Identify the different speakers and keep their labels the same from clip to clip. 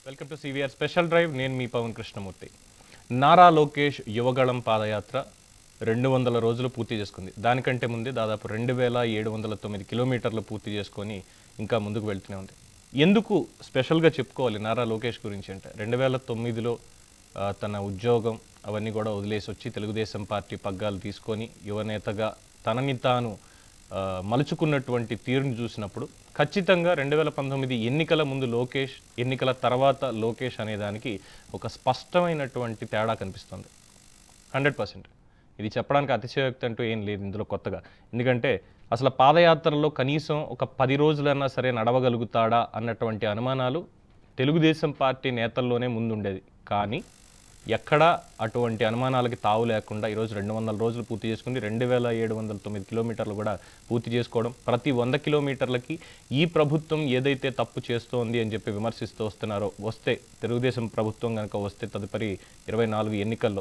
Speaker 1: Welcome to C V R special drive నేను మీ పవన్ కృష్ణమూర్తి నారా లోకేష్ యువగళం పాదయాత్ర రెండు వందల రోజులు పూర్తి చేసుకుంది దానికంటే ముందే దాదాపు రెండు వేల ఏడు వందల తొమ్మిది కిలోమీటర్లు పూర్తి చేసుకొని ఇంకా ముందుకు వెళ్తూనే ఉంది ఎందుకు స్పెషల్గా చెప్పుకోవాలి నారా లోకేష్ గురించి అంటే రెండు వేల తొమ్మిదిలో ఆ, తన ఉద్యోగం అవన్నీ కూడా వదిలేసి వచ్చి తెలుగుదేశం పార్టీ పగ్గాలు తీసుకొని యువనేతగా తనని తాను ఆ, మలుచుకున్నటువంటి తీరుని చూసినప్పుడు ఖచ్చితంగా రెండు వేల పంతొమ్మిది ఎన్నికల ముందు లోకేష్ ఎన్నికల తర్వాత లోకేష్ అనేదానికి ఒక స్పష్టమైనటువంటి తేడా కనిపిస్తుంది హండ్రెడ్ పర్సెంట్ ఇది చెప్పడానికి అతిశయోక్తి అంటూ ఏం లేదు ఇందులో కొత్తగా ఎందుకంటే అసలు పాదయాత్రలో కనీసం ఒక పది రోజులన్నా సరే నడవగలుగుతాడా అన్నటువంటి అనుమానాలు తెలుగుదేశం పార్టీ నేతల్లోనే ముందుండేది కానీ ఎక్కడా అటువంటి అనుమానాలకి తావు లేకుండా ఈరోజు రెండు వందల రోజులు పూర్తి చేసుకుని రెండు వేల ఏడు వందల తొమ్మిది కిలోమీటర్లు కూడా పూర్తి చేసుకోవడం ప్రతి వంద కిలోమీటర్లకి ఈ ప్రభుత్వం ఏదైతే తప్పు చేస్తోంది అని చెప్పి విమర్శిస్తూ వస్తున్నారో వస్తే తెలుగుదేశం ప్రభుత్వం కనుక వస్తే తదుపరి ఇరవై నాలుగు ఎన్నికల్లో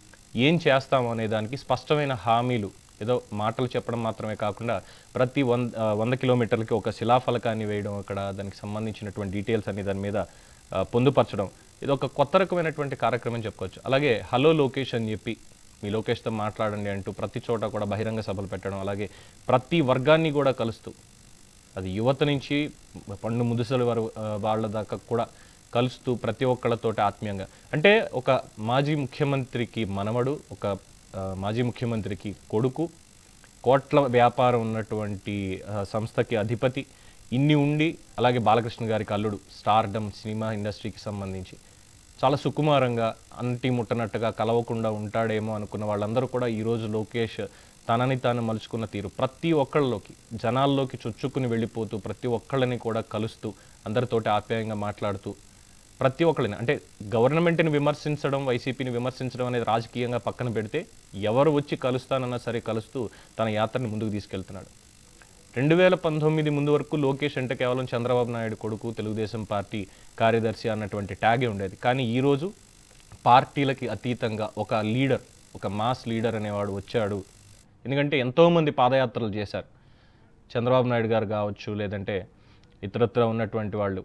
Speaker 1: ఏం చేస్తాము అనే దానికి స్పష్టమైన హామీలు ఏదో మాటలు చెప్పడం మాత్రమే కాకుండా ప్రతి వంద ఆ, వంద కిలోమీటర్లకి ఒక శిలాఫలకాన్ని వేయడం అక్కడ దానికి సంబంధించినటువంటి డీటెయిల్స్ అన్ని దాని మీద ఆ, పొందుపరచడం ఇది ఒక కొత్త రకమైనటువంటి కార్యక్రమం చెప్పుకోవచ్చు అలాగే హలో లోకేష్ అని చెప్పి మీ లోకేష్తో మాట్లాడండి అంటూ ప్రతి చోట కూడా బహిరంగ సభలు పెట్టడం అలాగే ప్రతి వర్గాన్ని కూడా కలుస్తూ అది యువత నుంచి పండు ముదుసలు వారు ఆ, వాళ్ళ దాకా కూడా కలుస్తూ ప్రతి ఒక్కళ్ళతోటి ఆత్మీయంగా అంటే ఒక మాజీ ముఖ్యమంత్రికి మనవడు ఒక ఆ, మాజీ ముఖ్యమంత్రికి కొడుకు కోట్ల వ్యాపారం ఉన్నటువంటి ఆ, సంస్థకి అధిపతి ఇన్ని ఉండి అలాగే బాలకృష్ణ గారికి అల్లుడు స్టార్డమ్ సినిమా ఇండస్ట్రీకి సంబంధించి చాలా సుకుమారంగా అంటి ముట్టనట్టుగా కలవకుండా ఉంటాడేమో అనుకున్న వాళ్ళందరూ కూడా ఈరోజు లోకేష్ తనని తాను మలుచుకున్న తీరు ప్రతి ఒక్కళ్ళలోకి జనాల్లోకి చొచ్చుకుని వెళ్ళిపోతూ ప్రతి ఒక్కళ్ళని కూడా కలుస్తూ అందరితోటి ఆప్యాయంగా మాట్లాడుతూ ప్రతి ఒక్కళ్ళని అంటే గవర్నమెంట్ని విమర్శించడం వైసీపీని విమర్శించడం అనేది రాజకీయంగా పక్కన పెడితే ఎవరు వచ్చి కలుస్తానన్నా సరే కలుస్తూ తన యాత్రని ముందుకు తీసుకెళ్తున్నాడు రెండు వేల పంతొమ్మిది ముందు వరకు లోకేష్ అంటే కేవలం చంద్రబాబు నాయుడు కొడుకు తెలుగుదేశం పార్టీ కార్యదర్శి అన్నటువంటి ట్యాగే ఉండేది కానీ ఈరోజు పార్టీలకి అతీతంగా ఒక లీడర్ ఒక మాస్ లీడర్ అనేవాడు వచ్చాడు ఎందుకంటే ఎంతోమంది పాదయాత్రలు చేశారు చంద్రబాబు నాయుడు గారు కావచ్చు లేదంటే ఇతరత్ర ఉన్నటువంటి వాళ్ళు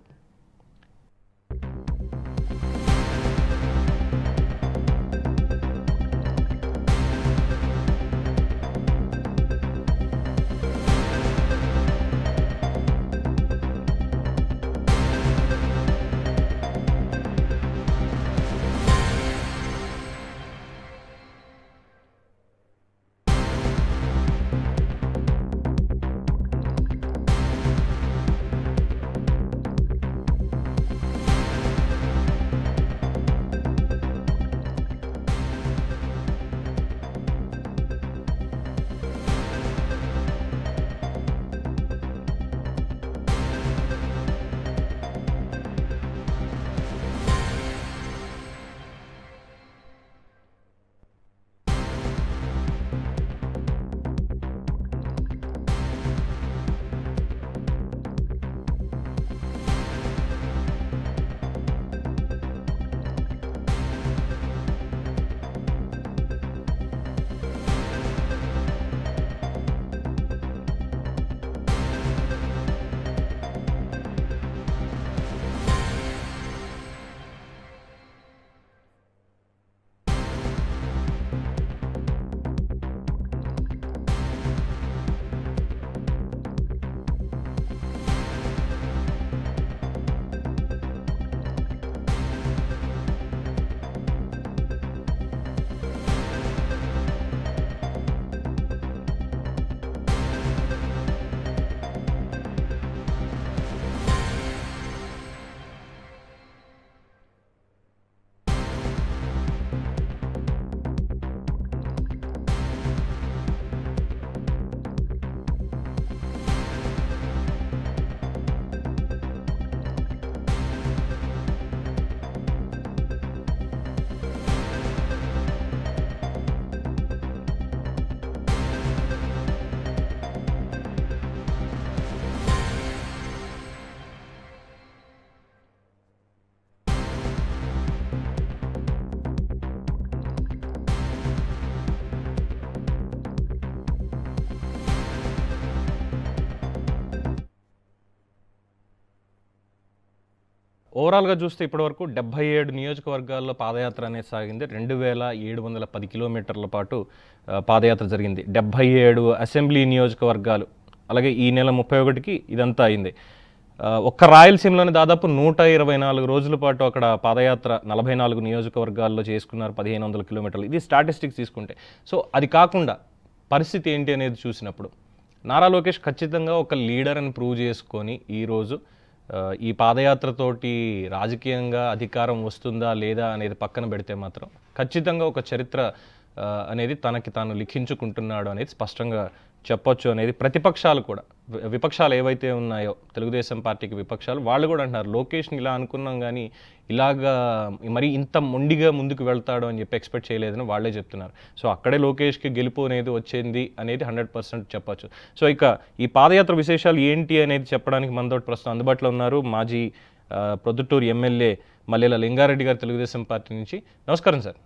Speaker 1: ఓవరాల్గా చూస్తే ఇప్పటివరకు డెబ్బై ఏడు నియోజకవర్గాల్లో పాదయాత్ర అనేది సాగింది రెండు వేల ఏడు వందల పది కిలోమీటర్ల పాటు ఆ, పాదయాత్ర జరిగింది డెబ్బై ఏడు అసెంబ్లీ నియోజకవర్గాలు అలాగే ఈ నెల ముప్పై ఒకటికి ఇదంతా అయింది ఆ, ఒక్క రాయలసీమలోని దాదాపు నూట ఇరవై నాలుగు రోజుల పాటు అక్కడ పాదయాత్ర నలభై నాలుగు నియోజకవర్గాల్లో చేసుకున్నారు పదిహేను వందల కిలోమీటర్లు ఇది స్టాటిస్టిక్స్ తీసుకుంటే సో అది కాకుండా పరిస్థితి ఏంటి అనేది చూసినప్పుడు నారా లోకేష్ ఖచ్చితంగా ఒక లీడర్ అని ప్రూవ్ చేసుకొని ఈరోజు ఆ, ఈ పాదయాత్రతోటి రాజకీయంగా అధికారం వస్తుందా లేదా అనేది పక్కన పెడితే మాత్రం ఖచ్చితంగా ఒక చరిత్ర ఆ, అనేది తనకి తాను లిఖించుకుంటున్నాడు అనేది స్పష్టంగా చెప్పొచ్చు అనేది ప్రతిపక్షాలు కూడా వి- విపక్షాలు ఏవైతే ఉన్నాయో తెలుగుదేశం పార్టీకి విపక్షాలు వాళ్ళు కూడా అంటున్నారు లోకేష్ని ఇలా అనుకున్నాం కానీ ఇలాగా మరి ఇంత మొండిగా ముందుకు వెళ్తాడు అని చెప్పి ఎక్స్పెక్ట్ చేయలేదని వాళ్ళే చెప్తున్నారు సో అక్కడే లోకేష్కి గెలుపు అనేది వచ్చింది అనేది హండ్రెడ్ పర్సెంట్ చెప్పొచ్చు సో ఇక ఈ పాదయాత్ర విశేషాలు ఏంటి అనేది చెప్పడానికి మనతోటి ప్రస్తుతం అందుబాటులో ఉన్నారు మాజీ ఆ, ప్రొద్దుటూరు ఎమ్మెల్యే మల్లెల లింగారెడ్డి గారు తెలుగుదేశం పార్టీ నుంచి నమస్కారం సార్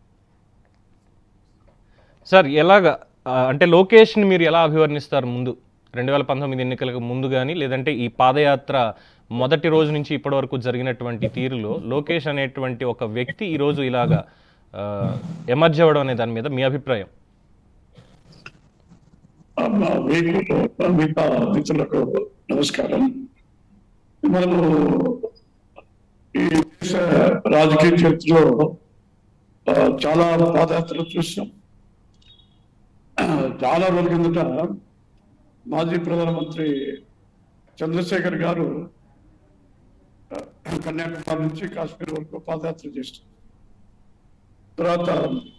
Speaker 1: సార్ ఎలాగా ఆ, అంటే లోకేష్ని మీరు ఎలా అభివర్ణిస్తారు ముందు రెండు వేల పంతొమ్మిది ఎన్నికలకు ముందు కానీ లేదంటే ఈ పాదయాత్ర మొదటి రోజు నుంచి ఇప్పటి వరకు జరిగినటువంటి తీరులో లోకేష్ అనేటువంటి ఒక వ్యక్తి ఈరోజు ఇలాగా ఎమర్జ్ అవ్వడం అనే దాని మీద మీ అభిప్రాయం
Speaker 2: అమ్మ, మీకు మిగతా మిత్రులకు నమస్కారం మనము ఈ దేశ రాజకీయ చరిత్రలో ఆ, చాలా పాదయాత్రలు చూసినాం చాలా రోజుల కిందట మాజీ ప్రధానమంత్రి చంద్రశేఖర్ గారు ఆ, కన్యాకుమారి నుంచి కాశ్మీర్ వరకు పాదయాత్ర చేస్తారు తర్వాత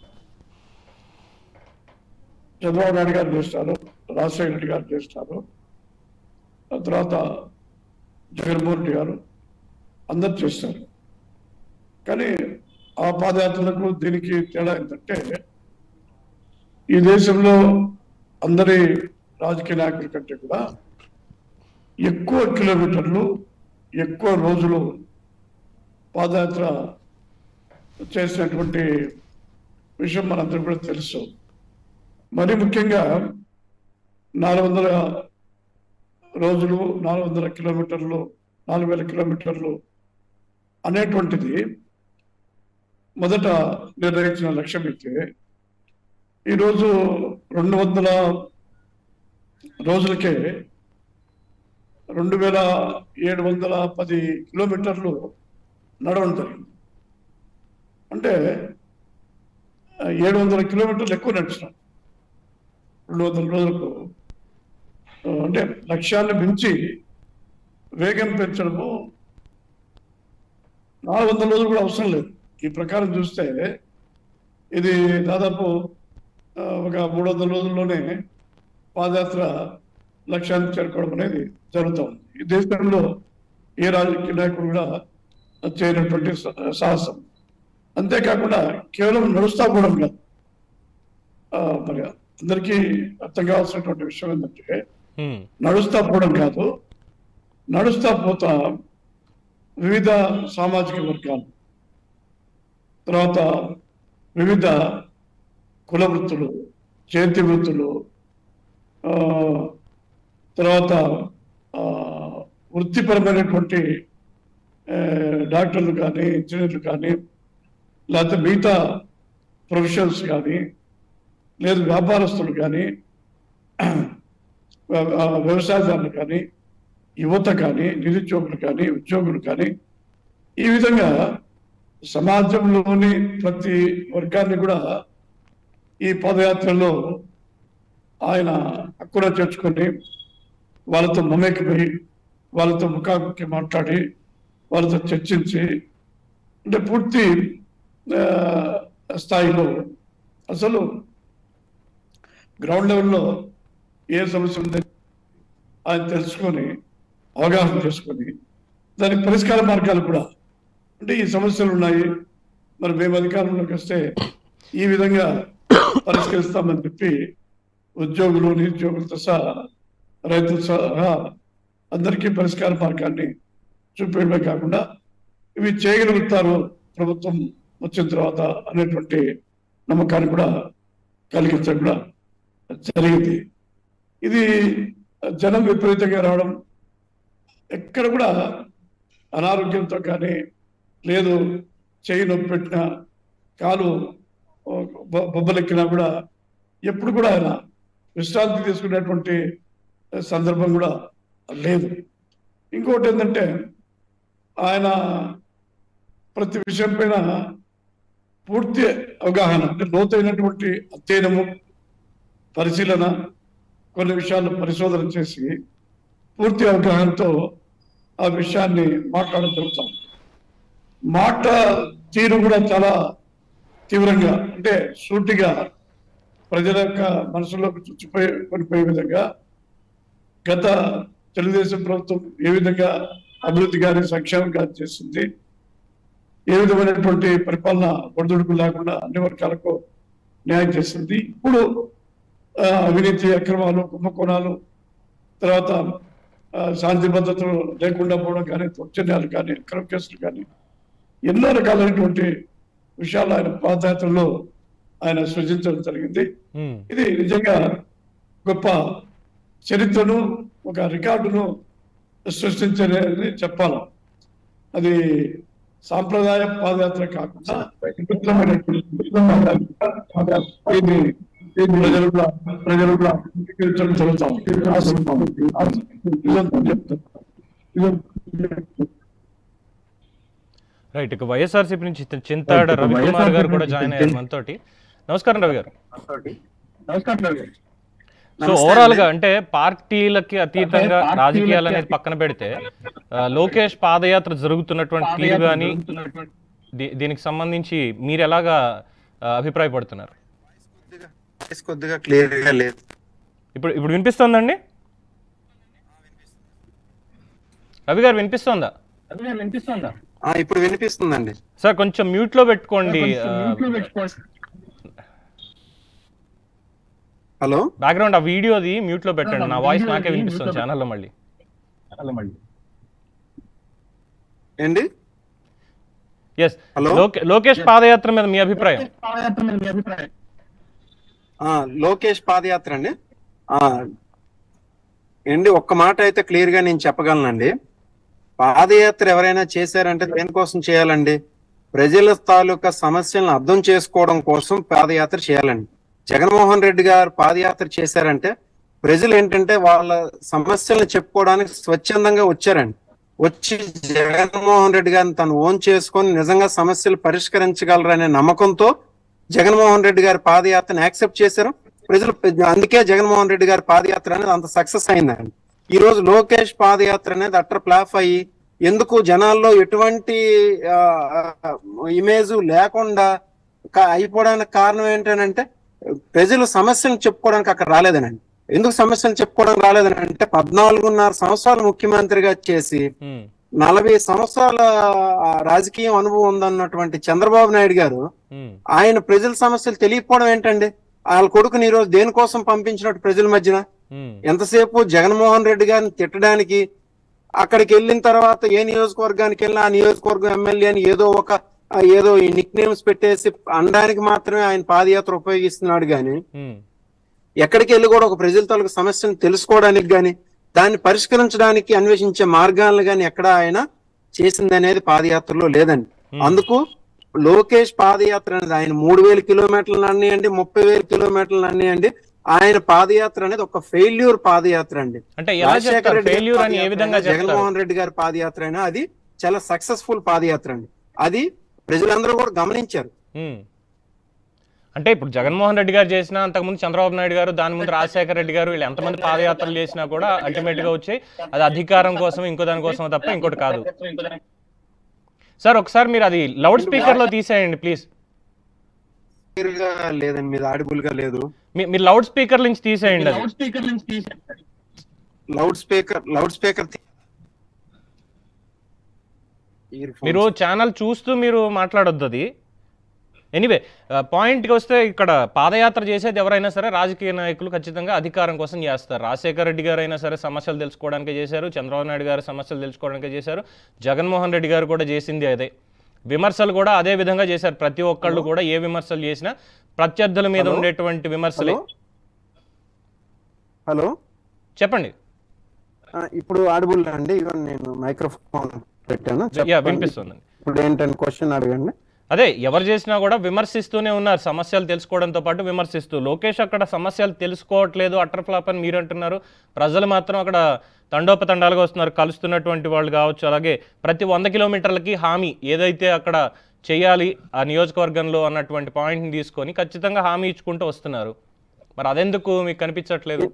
Speaker 2: చంద్రబాబు నాయుడు గారు చేస్తారు రాజశేఖర రెడ్డి గారు చేస్తారు ఆ తర్వాత జగన్మోహన్ రెడ్డి గారు అందరు చేస్తారు కానీ ఆ పాదయాత్రలకు దీనికి తేడా ఏంటంటే ఈ దేశంలో అందరి రాజకీయ నాయకుల కంటే కూడా ఎక్కువ కిలోమీటర్లు ఎక్కువ రోజులు పాదయాత్ర చేసినటువంటి విషయం మనందరం కూడా తెలుసు మరి ముఖ్యంగా నాలుగు వందల రోజులు నాలుగు వందల కిలోమీటర్లు నాలుగు వేల కిలోమీటర్లు అనేటువంటిది మొదట నిర్ణయించిన లక్ష్యం అయితే ఈరోజు రెండు వందల రోజులకే రెండు వేల ఏడు వందల పది కిలోమీటర్లు నడవడం జరిగింది అంటే ఏడు వందల కిలోమీటర్లు ఎక్కువ నడిచినాం రెండు వందల రోజులకు ఆ, అంటే లక్ష్యాన్ని మించి వేగం పెంచడము నాలుగు వందల రోజులు కూడా అవసరం లేదు ఈ ప్రకారం చూస్తే ఇది దాదాపు ఆ, ఒక మూడు వందల రోజుల్లోనే పాదయాత్ర లక్ష్యాన్ని చేరుకోవడం అనేది జరుగుతుంది ఈ దేశంలో ఏ రాజకీయ నాయకుడు కూడా చేయనటువంటి స- సాహసం అంతేకాకుండా కేవలం నడుస్తా పోవడం కాదు ఆ, మరి అందరికీ అర్థం కావాల్సినటువంటి విషయం ఏంటంటే
Speaker 1: హ్మ్.
Speaker 2: నడుస్తా పోవడం కాదు నడుస్తా పోతా వివిధ సామాజిక వర్గాలు తర్వాత వివిధ కుల వృత్తులు చేతి వృత్తులు ఆ, తర్వాత ఆ, వృత్తిపరమైనటువంటి ఆ, డాక్టర్లు కానీ ఇంజనీర్లు కానీ లేకపోతే మిగతా ప్రొఫెషనల్స్ కానీ లేదు వ్యాపారస్తులు కానీ వ్య- ఆ, వ్యవసాయదారులు కానీ యువత కానీ నిరుద్యోగులు కానీ ఉద్యోగులు కానీ ఈ విధంగా సమాజంలోని ప్రతి వర్గాన్ని కూడా ఈ పాదయాత్రలో ఆయన హక్కున చేర్చుకొని వాళ్ళతో మమేకమై వాళ్ళతో ముఖాముఖి మాట్లాడి వాళ్ళతో చర్చించి అంటే పూర్తి ఆ, స్థాయిలో అసలు గ్రౌండ్ లెవెల్లో ఏ సమస్య ఉందని ఆయన తెలుసుకొని అవగాహన చేసుకొని దానికి పరిష్కార మార్గాలు కూడా అంటే ఈ సమస్యలు ఉన్నాయి మరి మేము అధికారంలోకి వస్తే ఈ విధంగా పరిష్కరిస్తామని చెప్పి ఉద్యోగులు నిరుద్యోగులతో సహా రైతులు సహా అందరికీ పరిష్కార మార్గాన్ని చూపించడమే కాకుండా ఇవి చేయగలుగుతారు ప్రభుత్వం వచ్చిన తర్వాత అనేటువంటి నమ్మకాన్ని కూడా కలిగించడం కూడా జరిగింది ఇది జనం విపరీతంగా రావడం ఎక్కడ కూడా అనారోగ్యంతో కానీ లేదు చేయి నొప్పి పెట్టినా కాలు బొ- బొబ్బలెక్కినా కూడా ఎప్పుడు కూడా ఆయన విశ్రాంతి తీసుకునేటువంటి సందర్భం కూడా లేదు ఇంకోటి ఏంటంటే ఆయన ప్రతి విషయం పైన పూర్తి అవగాహన అంటే లోతైనటువంటి అధ్యయనము పరిశీలన కొన్ని విషయాలు పరిశోధన చేసి పూర్తి అవగాహనతో ఆ విషయాన్ని మాట్లాడడం జరుగుతాం మాట తీరు కూడా చాలా తీవ్రంగా అంటే సూటిగా ప్రజల యొక్క మనసులోకి చుచ్చిపోయే కొనిపోయే విధంగా గత తెలుగుదేశం ప్రభుత్వం ఏ విధంగా అభివృద్ధి కానీ సంక్షేమం కానీ చేసింది ఏ విధమైనటువంటి పరిపాలన ఒడిదుడుకు లేకుండా అన్ని వర్గాలకు న్యాయం చేసింది ఇప్పుడు ఆ, అవినీతి అక్రమాలు కుంభకోణాలు తర్వాత ఆ, శాంతి భద్రతలు లేకుండా పోవడం కానీ దౌర్జన్యాలు కానీ అక్రమ కేసులు కానీ ఎన్నో రకాలైనటువంటి విషయాలు ఆయన పాదయాత్రలో ఆయన సృజించడం జరిగింది
Speaker 1: ఉమ్,
Speaker 2: ఇది నిజంగా గొప్ప చరిత్రను ఒక రికార్డును సృష్టించని చెప్పాలి అది సాంప్రదాయ పాదయాత్ర కాకుండా వినూత్నమైనటువంటి పాదయాత్ర. దీన్ని దీన్ని ప్రజలు కూడా ప్రజలు కూడా అంగీకరించడం జరుగుతాం ఆశిస్తాం. ఇదంతా చెప్తాను. ఇదంతా
Speaker 1: రైట్ ఇక వైఎస్ఆర్సీపీ నుంచి చింత- చింతాడ రవికుమార్ గారు కూడా జాయిన్ అయ్యారు మనతోటి నమస్కారం రవి గారు సో ఓవరాల్ గా అంటే పార్టీలకి అతీతంగా రాజకీయాలు అనేది పక్కన పెడితే ఆ, లోకేష్ పాదయాత్ర జరుగుతున్నటువంటి తీరు కానీ దీనికి సంబంధించి మీరు ఎలాగా ఆ, అభిప్రాయపడుతున్నారు
Speaker 3: వాయిస్ కొద్దిగా క్లియర్ గా లేదు
Speaker 1: ఇప్పుడు ఇప్పుడు వినిపిస్తోందండి రవి గారు వినిపిస్తోందా
Speaker 3: ఆ, ఇప్పుడు వినిపిస్తుందండి
Speaker 1: సార్ కొంచెం మ్యూట్ లో పెట్టుకోండి
Speaker 3: హలో
Speaker 1: బ్యాక్గ్రౌండ్ ఆ వీడియోది మ్యూట్ లో పెట్టండి నా వాయిస్ నాకే వినిపిస్తుంది ఛానల్లో మళ్ళీ
Speaker 3: ఏంటి
Speaker 1: ఎస్
Speaker 3: హలో?
Speaker 1: లోకేష్ పాదయాత్ర మీద మీ అభిప్రాయం
Speaker 3: ఆ, లోకేష్ పాదయాత్ర అండి ఆ, ఏంటి ఒక్క మాట అయితే క్లియర్ గా నేను చెప్పగలనండి పాదయాత్ర ఎవరైనా చేశారంటే దేనికోసం చేయాలండి ప్రజల తాలూకా సమస్యలను అర్థం చేసుకోవడం కోసం పాదయాత్ర చేయాలండి జగన్మోహన్ రెడ్డి గారు పాదయాత్ర చేశారంటే ప్రజలు ఏంటంటే వాళ్ళ సమస్యలను చెప్పుకోవడానికి స్వచ్ఛందంగా వచ్చారండి వచ్చి జగన్మోహన్ రెడ్డి గారిని తను ఓన్ చేసుకొని నిజంగా సమస్యలు పరిష్కరించగలరనే నమ్మకంతో జగన్మోహన్ రెడ్డి గారి పాదయాత్రను యాక్సెప్ట్ చేశారు ప్రజలు అందుకే జగన్మోహన్ రెడ్డి గారి పాదయాత్ర అనేది అంత సక్సెస్ అయిందండి ఈ రోజు లోకేష్ పాదయాత్ర అనేది అట్ర ప్లాఫ్ అయ్యి ఎందుకు జనాల్లో ఎటువంటి ఇమేజ్ లేకుండా క- అయిపోవడానికి కారణం ఏంటంటే ప్రజలు సమస్యలు చెప్పుకోవడానికి అక్కడ రాలేదనండి ఎందుకు సమస్యలు చెప్పుకోవడానికి రాలేదని అంటే పద్నాలుగున్నర సంవత్సరాలు ముఖ్యమంత్రిగా చేసి
Speaker 1: ఉమ్,
Speaker 3: నలభై సంవత్సరాల ఆ, రాజకీయం అనుభవం ఉందన్నటువంటి చంద్రబాబు నాయుడు గారు
Speaker 1: ఉమ్,
Speaker 3: ఆయన ప్రజల సమస్యలు తెలియకపోవడం ఏంటండి వాళ్ళ కొడుకుని ఈ రోజు దేనికోసం పంపించినట్టు ప్రజల మధ్యన
Speaker 1: ఉమ్,
Speaker 3: ఎంతసేపు జగన్మోహన్ రెడ్డి గారిని తిట్టడానికి అక్కడికి వెళ్ళిన తర్వాత ఏ నియోజకవర్గానికి వెళ్ళినా ఆ నియోజకవర్గం ఎమ్మెల్యే అని ఏదో ఒక ఆ, ఏదో ఈ నిక్ నేమ్స్ పెట్టేసి అనడానికి మాత్రమే ఆయన పాదయాత్ర ఉపయోగిస్తున్నాడు గాని
Speaker 1: ఉమ్,
Speaker 3: ఎక్కడికి వెళ్ళి కూడా ఒక ప్రజల తాలూకు సమస్యను తెలుసుకోవడానికి గాని దాన్ని పరిష్కరించడానికి అన్వేషించే మార్గాలను గాని ఎక్కడ ఆయన చేసింది అనేది పాదయాత్రలో లేదండి
Speaker 1: Hmm.
Speaker 3: అందుకు లోకేష్ పాదయాత్ర అనేది ఆయన మూడు వేల కిలోమీటర్లు అన్నాయండి ముప్పై వేల కిలోమీటర్లు అన్నాయండి ఆయన పాదయాత్ర అనేది ఒక ఫెయిల్యూర్ పాదయాత్ర అండి
Speaker 1: అంటే ఎలా
Speaker 3: రాజశేఖర
Speaker 1: చెప్తారు
Speaker 3: రెడ్డి గారి
Speaker 1: ఫెయిల్యూర్ అని ఏ
Speaker 3: పాదయాత్ర
Speaker 1: విధంగా
Speaker 3: అయినా,
Speaker 1: చెప్తారు
Speaker 3: జగన్మోహన్ రెడ్డి గారి పాదయాత్ర అయినా అది చాలా సక్సెస్ఫుల్ పాదయాత్ర అండి అది ప్రజలందరూ కూడా గమనించారు
Speaker 1: ఉమ్. అంటే ఇప్పుడు జగన్మోహన్ రెడ్డి గారు చేసినా అంతకుముందు చంద్రబాబు నాయుడు గారు దాని ముందు రాజశేఖర రెడ్డి గారు వీళ్ళు ఎంతమంది పాదయాత్రలు చేసినా కూడా అల్టిమేట్ గా వచ్చాయి అది అధికారం కోసం ఇంకో దాని కోసం తప్ప ఇంకోటి కాదు సార్ ఒకసారి మీరు అది లౌడ్ స్పీకర్ లో తీసేయండి ప్లీజ్
Speaker 3: Clear గా లేదండి మీద ఆడిబుల్ గా లేదు
Speaker 1: మీరు లౌడ్ స్పీకర్ నుంచి తీసేయండి అది
Speaker 3: లౌడ్ స్పీకర్ లౌడ్ స్పీకర్
Speaker 1: మీరు ఛానల్ చూస్తూ మీరు మాట్లాడొద్దు అది ఎనీవే పాయింట్కి వస్తే ఇక్కడ పాదయాత్ర చేసేది ఎవరైనా సరే రాజకీయ నాయకులు ఖచ్చితంగా అధికారం కోసం చేస్తారు రాజశేఖర రెడ్డి గారు అయినా సరే సమస్యలు తెలుసుకోవడానికే చేశారు చంద్రబాబు నాయుడు గారు సమస్యలు తెలుసుకోవడానికే చేశారు జగన్మోహన్ రెడ్డి గారు కూడా చేసింది అదే విమర్శలు కూడా అదే విధంగా చేశారు ప్రతి ఒక్కళ్ళు కూడా ఏ విమర్శలు చేసినా ప్రత్యర్థుల మీద
Speaker 3: హలో?
Speaker 1: ఉండేటువంటి విమర్శలే
Speaker 3: హలో హలో
Speaker 1: చెప్పండి
Speaker 3: ఆ, ఇప్పుడు ఆడిబుల్ అండి ఇవన్నీ నేను మైక్రోఫోన్ పెట్టాను
Speaker 1: యా
Speaker 3: చెప్పండి.
Speaker 1: వినిపిస్తుందండి
Speaker 3: ఇప్పుడు ఏంటంటే క్వశ్చన్ అడగండి
Speaker 1: అదే ఎవరు చేసినా కూడా విమర్శిస్తూనే ఉన్నారు సమస్యలు తెలుసుకోవడంతో పాటు విమర్శిస్తూ లోకేష్ అక్కడ సమస్యలు తెలుసుకోవట్లేదు అటర్ ఫ్లాప్ అని మీరు అంటున్నారు ప్రజలు మాత్రం అక్కడ తండోపతండాలుగా వస్తున్నారు కలుస్తున్నటువంటి వాళ్ళు కావచ్చు అలాగే ప్రతి వంద కిలోమీటర్లకి హామీ ఏదైతే అక్కడ చేయాలి ఆ నియోజకవర్గంలో అన్నటువంటి పాయింట్ని తీసుకొని ఖచ్చితంగా హామీ ఇచ్చుకుంటూ వస్తున్నారు మరి అదెందుకు మీకు కనిపించట్లేదు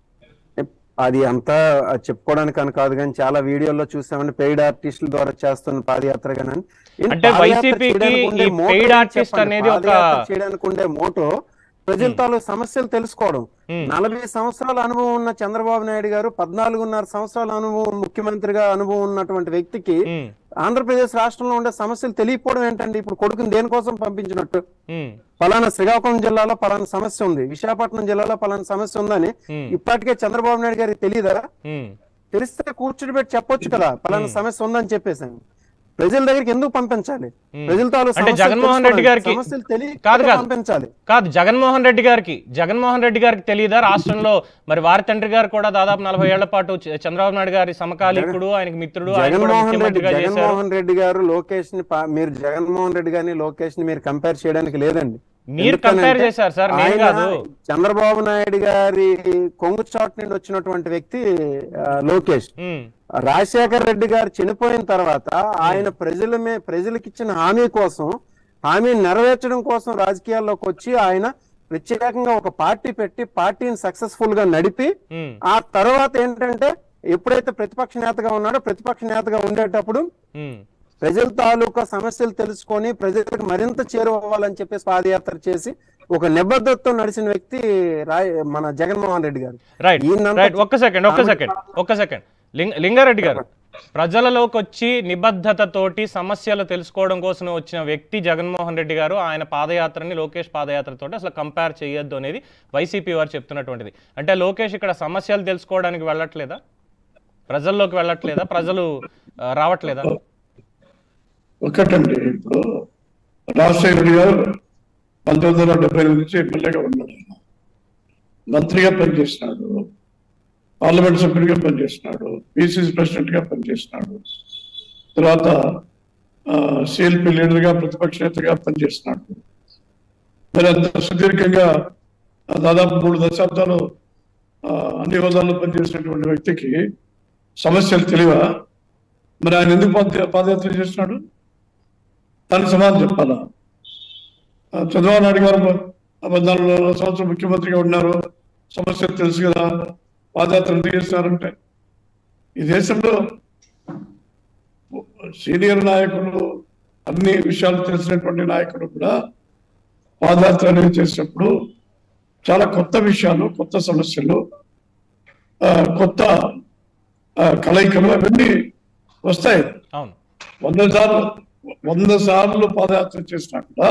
Speaker 3: అది అంతా చెప్పుకోవడానికి అని కాదు కానీ చాలా వీడియోల్లో చూసామండి పెయిడ్ ఆర్టిస్టుల ద్వారా చేస్తున్న పాదయాత్ర కానీ
Speaker 1: అంటే వైసీపీకి ఈ paid artist అనేది ఒక-
Speaker 3: చేయడానికి ఉండే మోటో ప్రజల తాలూ సమస్యలు తెలుసుకోవడం
Speaker 1: Hmm.
Speaker 3: నలభై సంవత్సరాల అనుభవం ఉన్న చంద్రబాబు నాయుడు గారు పద్నాలుగున్నర సంవత్సరాల అనుభవం ముఖ్యమంత్రిగా అనుభవం ఉన్నటువంటి వ్యక్తికి
Speaker 1: ఉమ్,
Speaker 3: ఆంధ్రప్రదేశ్ రాష్ట్రంలో ఉండే సమస్యలు తెలియకపోవడం ఏంటండి ఇప్పుడు కొడుకుని దేనికోసం పంపించినట్టు
Speaker 1: ఉమ్,
Speaker 3: పలానా శ్రీకాకుళం జిల్లాలో పలానా సమస్య ఉంది విశాఖపట్నం జిల్లాలో పలానా సమస్య ఉందని
Speaker 1: ఉమ్,
Speaker 3: ఇప్పటికే చంద్రబాబు నాయుడు గారికి తెలియదా
Speaker 1: ఉమ్.
Speaker 3: తెలిస్తే కూర్చుని పెట్టి చెప్పొచ్చు కదా పలానా సమస్య ఉందని చెప్పేసి ప్రజల దగ్గరికి ఎందుకు పంపించాలి ప్రజల తాలూ
Speaker 1: అంటే
Speaker 3: సమస్యలు
Speaker 1: జగన్మోహన్ రెడ్డి
Speaker 3: తెలుసుకోవడానికి,
Speaker 1: గారికి-
Speaker 3: సమస్యలు తెలియ
Speaker 1: కాదు, కాదు.
Speaker 3: పంపించాలి
Speaker 1: కాదు జగన్మోహన్ రెడ్డి గారికి జగన్మోహన్ రెడ్డి గారికి తెలియదా రాష్ట్రంలో మరి వారి తండ్రి గారు కూడా దాదాపు నలభై ఏళ్ల పాటు చ- చంద్రబాబు నాయుడు గారి సమకాలీకుడు ఆయనకి మిత్రుడు ఆయన కూడా
Speaker 3: జగన్మోహన్ రెడ్డి
Speaker 1: ముఖ్యమంత్రిగా చేశారు
Speaker 3: జగన్మోహన్ రెడ్డి గారు లోకేష్ ని పా- మీరు జగన్మోహన్ రెడ్డి గారిని లోకేష్ ని మీరు కంపేర్ చేయడానికి లేదండి
Speaker 1: మీరు
Speaker 3: ఎందుకనంటే
Speaker 1: కంపేర్ చేశారు సార్ నేను
Speaker 3: ఆయన
Speaker 1: కాదు
Speaker 3: చంద్రబాబు నాయుడు గారి కొంగు చాట్ నుండి వచ్చినటువంటి వ్యక్తి ఆ, లోకేష్
Speaker 1: ఉమ్,
Speaker 3: రాజశేఖర్ రెడ్డి గారు చనిపోయిన తర్వాత ఆయన ప్రజల మే ప్రజలకు ఇచ్చిన హామీ కోసం హామీ నెరవేర్చడం కోసం రాజకీయాల్లోకి వచ్చి ఆయన ప్రత్యేకంగా ఒక పార్టీ పెట్టి పార్టీని సక్సెస్ఫుల్ గా నడిపి
Speaker 1: ఉమ్,
Speaker 3: ఆ తర్వాత ఏంటంటే ఎప్పుడైతే ప్రతిపక్ష నేతగా ఉన్నాడో ప్రతిపక్ష నేతగా ఉండేటప్పుడు
Speaker 1: ఉమ్,
Speaker 3: ప్రజల తాలూకా సమస్యలు తెలుసుకొని ప్రజలకు మరింత చేరువవ్వాలని చెప్పేసి పాదయాత్ర చేసి ఒక నిబద్ధతతో నడిచిన వ్యక్తి రాయ్ మన జగన్మోహన్ రెడ్డి గారు
Speaker 1: రైట్
Speaker 3: ఈయనంతా-
Speaker 1: రైట్ ఒక్క సెకండ్ ఒక్క సెకండ్ ఒక్క సెకండ్ లింగ లింగారెడ్డి గారు ప్రజలలోకి వచ్చి నిబద్ధతతోటి సమస్యలు తెలుసుకోవడం కోసం వచ్చిన వ్యక్తి జగన్మోహన్ రెడ్డి గారు ఆయన పాదయాత్రని లోకేష్ పాదయాత్రతోటి అసలు కంపేర్ చేయొద్దు అనేది వైసీపీ వారు చెప్తున్నటువంటిది అంటే లోకేష్ ఇక్కడ సమస్యలు తెలుసుకోవడానికి వెళ్ళట్లేదా ప్రజల్లోకి వెళ్ళట్లేదా ప్రజలు ఆ, రావట్లేదా
Speaker 2: ఒకటండి ఇప్పుడు రాజశేఖర రెడ్డి గారు పంతొమ్మిది వందల డెబ్బై ఎనిమిది నుంచి ఎమ్మెల్యేగా ఉన్నాడు ఆయన. మంత్రిగా పనిచేసినాడు పార్లమెంట్ సభ్యుడిగా పనిచేసినాడు పిసిసి ప్రెసిడెంట్ గా పనిచేసినాడు తర్వాత సిఎల్పి లీడర్ గా ప్రతిపక్ష నేతగా పనిచేస్తున్నాడు మరి అంత సుదీర్ఘంగా ఆ, దాదాపు మూడు దశాబ్దాలు ఆ, అన్ని హోదాల్లో పనిచేసినటువంటి వ్యక్తికి సమస్యలు తెలియవా మరి ఆయన ఎందుకు పాద పాదయాత్ర చేస్తున్నాడు దానికి సమాధానం చెప్పాలా ఆ, చంద్రబాబు నాయుడు గారు ప- పద్నాలుగు సంవత్సరం ముఖ్యమంత్రిగా ఉన్నారు సమస్యలు తెలుసు కదా పాదయాత్ర ఎందుకు చేస్తున్నారంటే ఈ దేశంలో సీనియర్ నాయకులు అన్ని విషయాలు తెలిసినటువంటి నాయకులు కూడా పాదయాత్ర అనేది చేసినప్పుడు చాలా కొత్త విషయాలు కొత్త సమస్యలు ఆ, కొత్త ఆ, కలయికలు అవన్నీ వస్తాయి
Speaker 1: అవును
Speaker 2: వంద సార్లు వంద సార్లు పాదయాత్ర చేసినా కూడా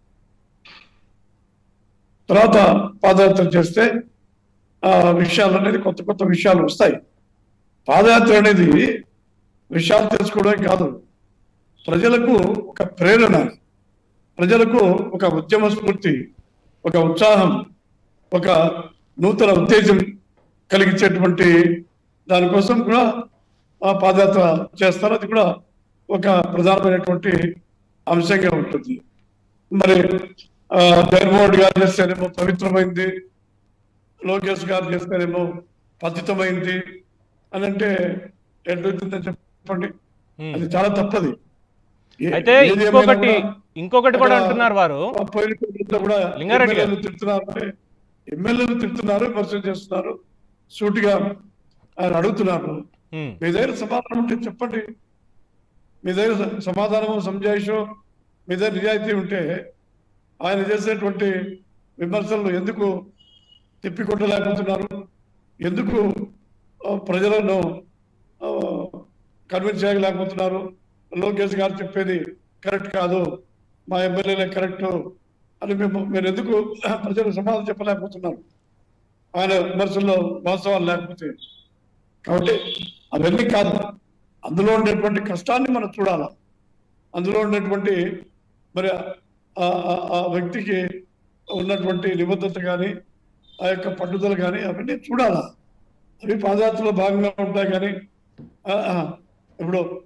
Speaker 2: తర్వాత పాదయాత్ర చేస్తే ఆ విషయాలు అనేది కొత్త కొత్త విషయాలు వస్తాయి పాదయాత్ర అనేది విషయాలు తెలుసుకోవడం కాదు ప్రజలకు ఒక ప్రేరణ ప్రజలకు ఒక ఉద్యమ స్ఫూర్తి ఒక ఉత్సాహం ఒక నూతన ఉత్తేజం కలిగించేటువంటి దానికోసం కూడా ఆ పాదయాత్ర చేస్తారు అది కూడా ఒక ప్రధానమైనటువంటి అంశంగా ఉంటుంది మరి ఆ, జగన్మోహన్ రెడ్డి గారు చేస్తేనేమో పవిత్రమైంది లోకేష్ గారు చేస్తేనేమో పతితమైంది అని అంటే ఎట్లవుతుందని చెప్పండి
Speaker 1: ఉమ్.
Speaker 2: అది చాలా తప్పది ఏ-
Speaker 1: అయితే
Speaker 2: ఏది ఏమైనా
Speaker 1: ఇంకొకటి
Speaker 2: కూడా
Speaker 1: ఇంకొకటి కూడా
Speaker 2: అక్కడ
Speaker 1: అంటున్నారు వారు
Speaker 2: ఆ పోయిన ప్రభుత్వంలో కూడా
Speaker 1: లింగారెడ్డి గారు.
Speaker 2: ఎమ్మెల్యేలు తిడుతున్నారు అంటే ఎమ్మెల్యేలు తిడుతున్నారు విమర్శలు చేస్తున్నారు సూటిగా ఆయన అడుగుతున్నారు
Speaker 1: ఉమ్,
Speaker 2: మీ దగ్గర సమాధానం ఉంటే చెప్పండి మీ దగ్గర స- సమాధానము సంజాయిషో మీ దగ్గర నిజాయితీ ఉంటే ఆయన చేసేటువంటి విమర్శలు ఎందుకు తిప్పికొట్టలేకపోతున్నారు ఎందుకు ఆ, ప్రజలను కన్విన్స్ చేయలేకపోతున్నారు లోకేష్ గారు చెప్పేది కరెక్ట్ కాదు మా ఎమ్మెల్యేలే కరెక్ట్ అని మేము మీరు ఎందుకు ప్రజలకు సమాధానం చెప్పలేకపోతున్నారు ఆయన విమర్శల్లో వాస్తవాలు లేకపోతే కాబట్టి అవన్నీ కాదు అందులో ఉండేటువంటి కష్టాన్ని మనం చూడాలి అందులో ఉన్నటువంటి మరి ఆ- ఆ- ఆ వ్యక్తికి ఉన్నటువంటి నిబద్ధత కానీ ఆ యొక్క పట్టుదల కానీ అవన్నీ చూడాలా అవి పాదయాత్రలో భాగంగా ఉంటాయి కానీ ఆ, ఆ, ఇప్పుడు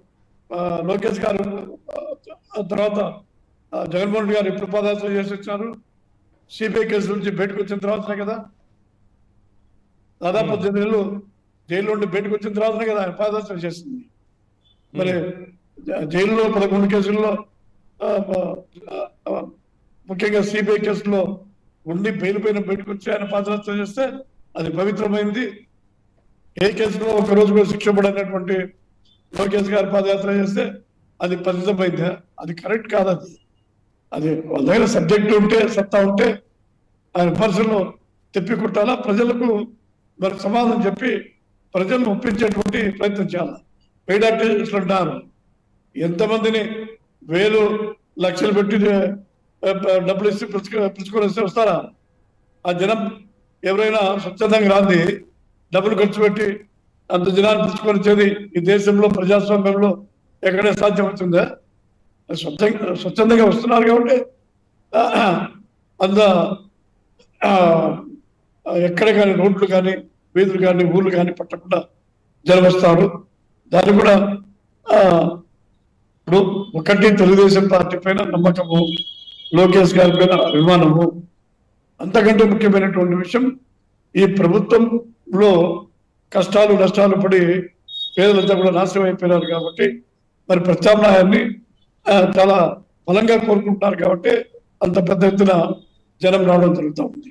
Speaker 2: ఆ, లోకేష్ గారు ఆ తర్వాత ఆ, జగన్మోహన్ రెడ్డి గారు ఎప్పుడు పాదయాత్ర చేసి వచ్చారు సిబిఐ కేసు నుంచి బయటకు వచ్చిన తర్వాతనే కదా దాదాపు పద్దెనిమిది నెలలు జైలు నుండి బయటకు వచ్చిన తర్వాతనే కదా ఆయన పాదయాత్ర చేసింది మరి జ- జైల్లో పదకొండు కేసుల్లో ఆ, ఆ, ఆ, ముఖ్యంగా సిబిఐ కేసులో ఉండి బెయిల్ పైన బయటకు వచ్చి ఆయన పాదయాత్ర చేస్తే అది పవిత్రమైంది ఏ కేసులో ఒక రోజు కూడా శిక్ష పడినటువంటి లోకేష్ గారు పాదయాత్ర చేస్తే అది పతితమైందా అది కరెక్ట్ కాదు అది అది వాళ్ళ దగ్గర సబ్జెక్ట్ ఉంటే సత్తా ఉంటే ఆయన పరిస్థితుల్లో తెప్పి కుట్టాలా ప్రజలకు మరి సమాధానం చెప్పి ప్రజలను ఒప్పించేటువంటి ప్రయత్నం చేయాలి పెయిడ్ యాక్టివిస్టులు అంటారు ఎంతమందిని వేలు లక్షలు పెట్టి ఆ, డబ్బులు ఇస్తే పిలుచుకు పిలుచుకొని వస్తే వస్తారా ఆ జనం ఎవరైనా స్వచ్ఛందంగా రాంది డబ్బులు ఖర్చు పెట్టి అంత జనాన్ని పిలుచుకొని వచ్చేది ఈ దేశంలో ప్రజాస్వామ్యంలో ఎక్కడే సాధ్యమవుతుందా స్వచ్ఛంగా స్వచ్ఛందంగా వస్తున్నారు కాబట్టి ఆ, అంత ఆ, ఎక్కడ కానీ రోడ్లు కానీ వీధులు కానీ ఊర్లు కానీ పట్టకుండా జనం వస్తారు దాన్ని కూడా ఆ, ఇప్పుడు ఒకటి తెలుగుదేశం పార్టీ పైన నమ్మకము లోకేష్ గారి పైన అభిమానము అంతకంటే ముఖ్యమైనటువంటి విషయం ఈ ప్రభుత్వంలో కష్టాలు నష్టాలు పడి పేదలంతా కూడా నాశనం అయిపోయినారు కాబట్టి మరి ప్రత్యామ్నాయాన్ని ఆ, చాలా బలంగా కోరుకుంటున్నారు కాబట్టి అంత పెద్ద ఎత్తున జనం రావడం జరుగుతూ ఉంది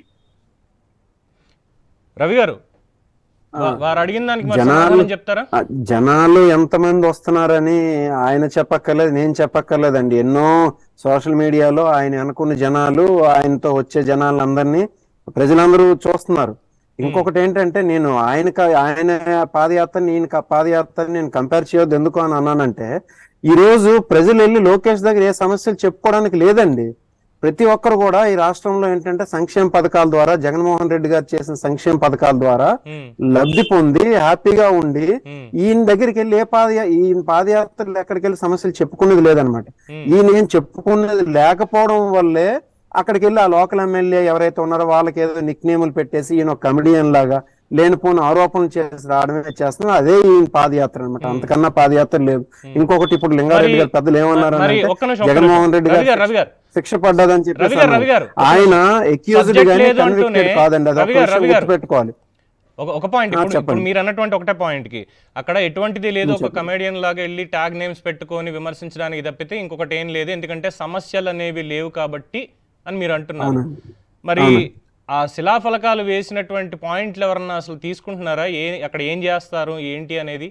Speaker 1: రవి గారు వా- వారు అడిగిన దానికి మరి
Speaker 3: జనాలు-
Speaker 1: సమాధానం చెప్తారా
Speaker 3: ఆ, జనాలు ఎంతమంది వస్తున్నారని ఆయన చెప్పక్కర్లేదు నేను చెప్పక్కర్లేదండి ఎన్నో సోషల్ మీడియాలో ఆయన అనుకున్న జనాలు ఆయనతో వచ్చే జనాలందరినీ ప్రజలందరూ చూస్తున్నారు ఇంకొకటి ఏంటంటే నేను ఆయనక ఆయన పాదయాత్ర నేను పాదయాత్ర నేను కంపేర్ చేయొద్దు ఎందుకు అని అన్నానంటే ఈ రోజు ప్రజలు వెళ్ళి లోకేష్ దగ్గర ఏ సమస్యలు చెప్పుకోవడానికి లేదండి ప్రతి ఒక్కరు కూడా ఈ రాష్ట్రంలో ఏంటంటే సంక్షేమ పథకాల ద్వారా జగన్మోహన్ రెడ్డి గారు చేసిన సంక్షేమ పథకాల ద్వారా
Speaker 1: ఉమ్,
Speaker 3: లబ్ధి పొంది హ్యాపీగా ఉండి
Speaker 1: ఉమ్,
Speaker 3: ఈయన దగ్గరికి వెళ్ళి ఏ పాదయా ఈయన పాదయాత్రలు ఎక్కడికి వెళ్ళి సమస్యలు చెప్పుకునేది లేదనమాట
Speaker 1: ఉమ్,
Speaker 3: ఈయన ఏం చెప్పుకునేది లేకపోవడం వల్లే అక్కడికి వెళ్ళి ఆ లోకల్ ఎమ్మెల్యే ఎవరైతే ఉన్నారో వాళ్ళకి ఏదో నిక్ నేములు పెట్టేసి ఈయన ఒక కమెడియన్ లాగా లేనిపోని ఆరోపణలు చేసి రావడమే చేస్తున్నారు అదే ఈయన పాదయాత్ర అనమాట అంతకన్నా పాదయాత్ర లేదు ఇంకొకటి ఇప్పుడు లింగారెడ్డి
Speaker 1: మరి-
Speaker 3: గారు పెద్దలు ఏమన్నారు
Speaker 1: మరి
Speaker 3: అంటే
Speaker 1: ఒక్క నిమిషం, ఒక్క
Speaker 3: జగన్మోహన్
Speaker 1: నిమిషం.
Speaker 3: రెడ్డి
Speaker 1: రవి గారు
Speaker 3: గారు
Speaker 1: రవి గారు
Speaker 3: శిక్ష పడ్డదని
Speaker 1: రవి
Speaker 3: చెప్పేసి
Speaker 1: గారు రవి
Speaker 3: అన్నారు.
Speaker 1: గారు
Speaker 3: ఆయన ఎక్యూజ్డ్
Speaker 1: Subject
Speaker 3: గానీ
Speaker 1: లేదు
Speaker 3: కన్విక్టెడ్
Speaker 1: అంటూనే-
Speaker 3: కాదండి అది
Speaker 1: రవి
Speaker 3: ఒక
Speaker 1: గారు,
Speaker 3: విషయం
Speaker 1: రవి గారు.
Speaker 3: గుర్తుపెట్టుకోవాలి
Speaker 1: ఒక ఒక పాయింట్
Speaker 3: ఆ,
Speaker 1: ఇప్పుడు ఇప్పుడు
Speaker 3: చెప్పండి.
Speaker 1: మీరు అన్నటువంటి ఒకటే పాయింట్ కి అక్కడ ఎటువంటిది లేదు ఒక కమెడియన్ లాగా వెళ్ళి ట్యాగ్ నేమ్స్ పెట్టుకొని విమర్శించడానికి తప్పితే ఇంకొకటి ఏం లేదు ఎందుకంటే సమస్యలు అనేవి లేవు కాబట్టి అని మీరు అంటున్నారు
Speaker 3: అవునండి.
Speaker 1: మరి ఆ శిలాఫలకాలు వేసినటువంటి పాయింట్లు ఎవరన్నా అసలు తీసుకుంటున్నారా ఏ అక్కడ ఏం చేస్తారు ఏంటి అనేది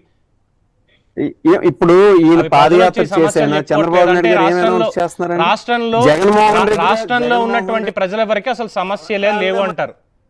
Speaker 3: ఈ- ఈ- ఇప్పుడు ఈయన
Speaker 1: అవి
Speaker 3: పాదయాత్ర
Speaker 1: ప్రజలు వచ్చి
Speaker 3: చేసేనా
Speaker 1: సమస్యలు
Speaker 3: చంద్రబాబు నాయుడు గారు ఏమైనా
Speaker 1: రాష్ట్రంలో-
Speaker 3: చేస్తున్నారండి
Speaker 1: రాష్ట్రంలో
Speaker 3: జగన్మోహన్
Speaker 1: రా-
Speaker 3: రెడ్డి గారు-
Speaker 1: రాష్ట్రంలో
Speaker 3: జగన్మోహన్
Speaker 1: ఉన్నటువంటి
Speaker 3: రెడ్డి
Speaker 1: ప్రజల వరకు అసలు సమస్యలే లేవు అంటారు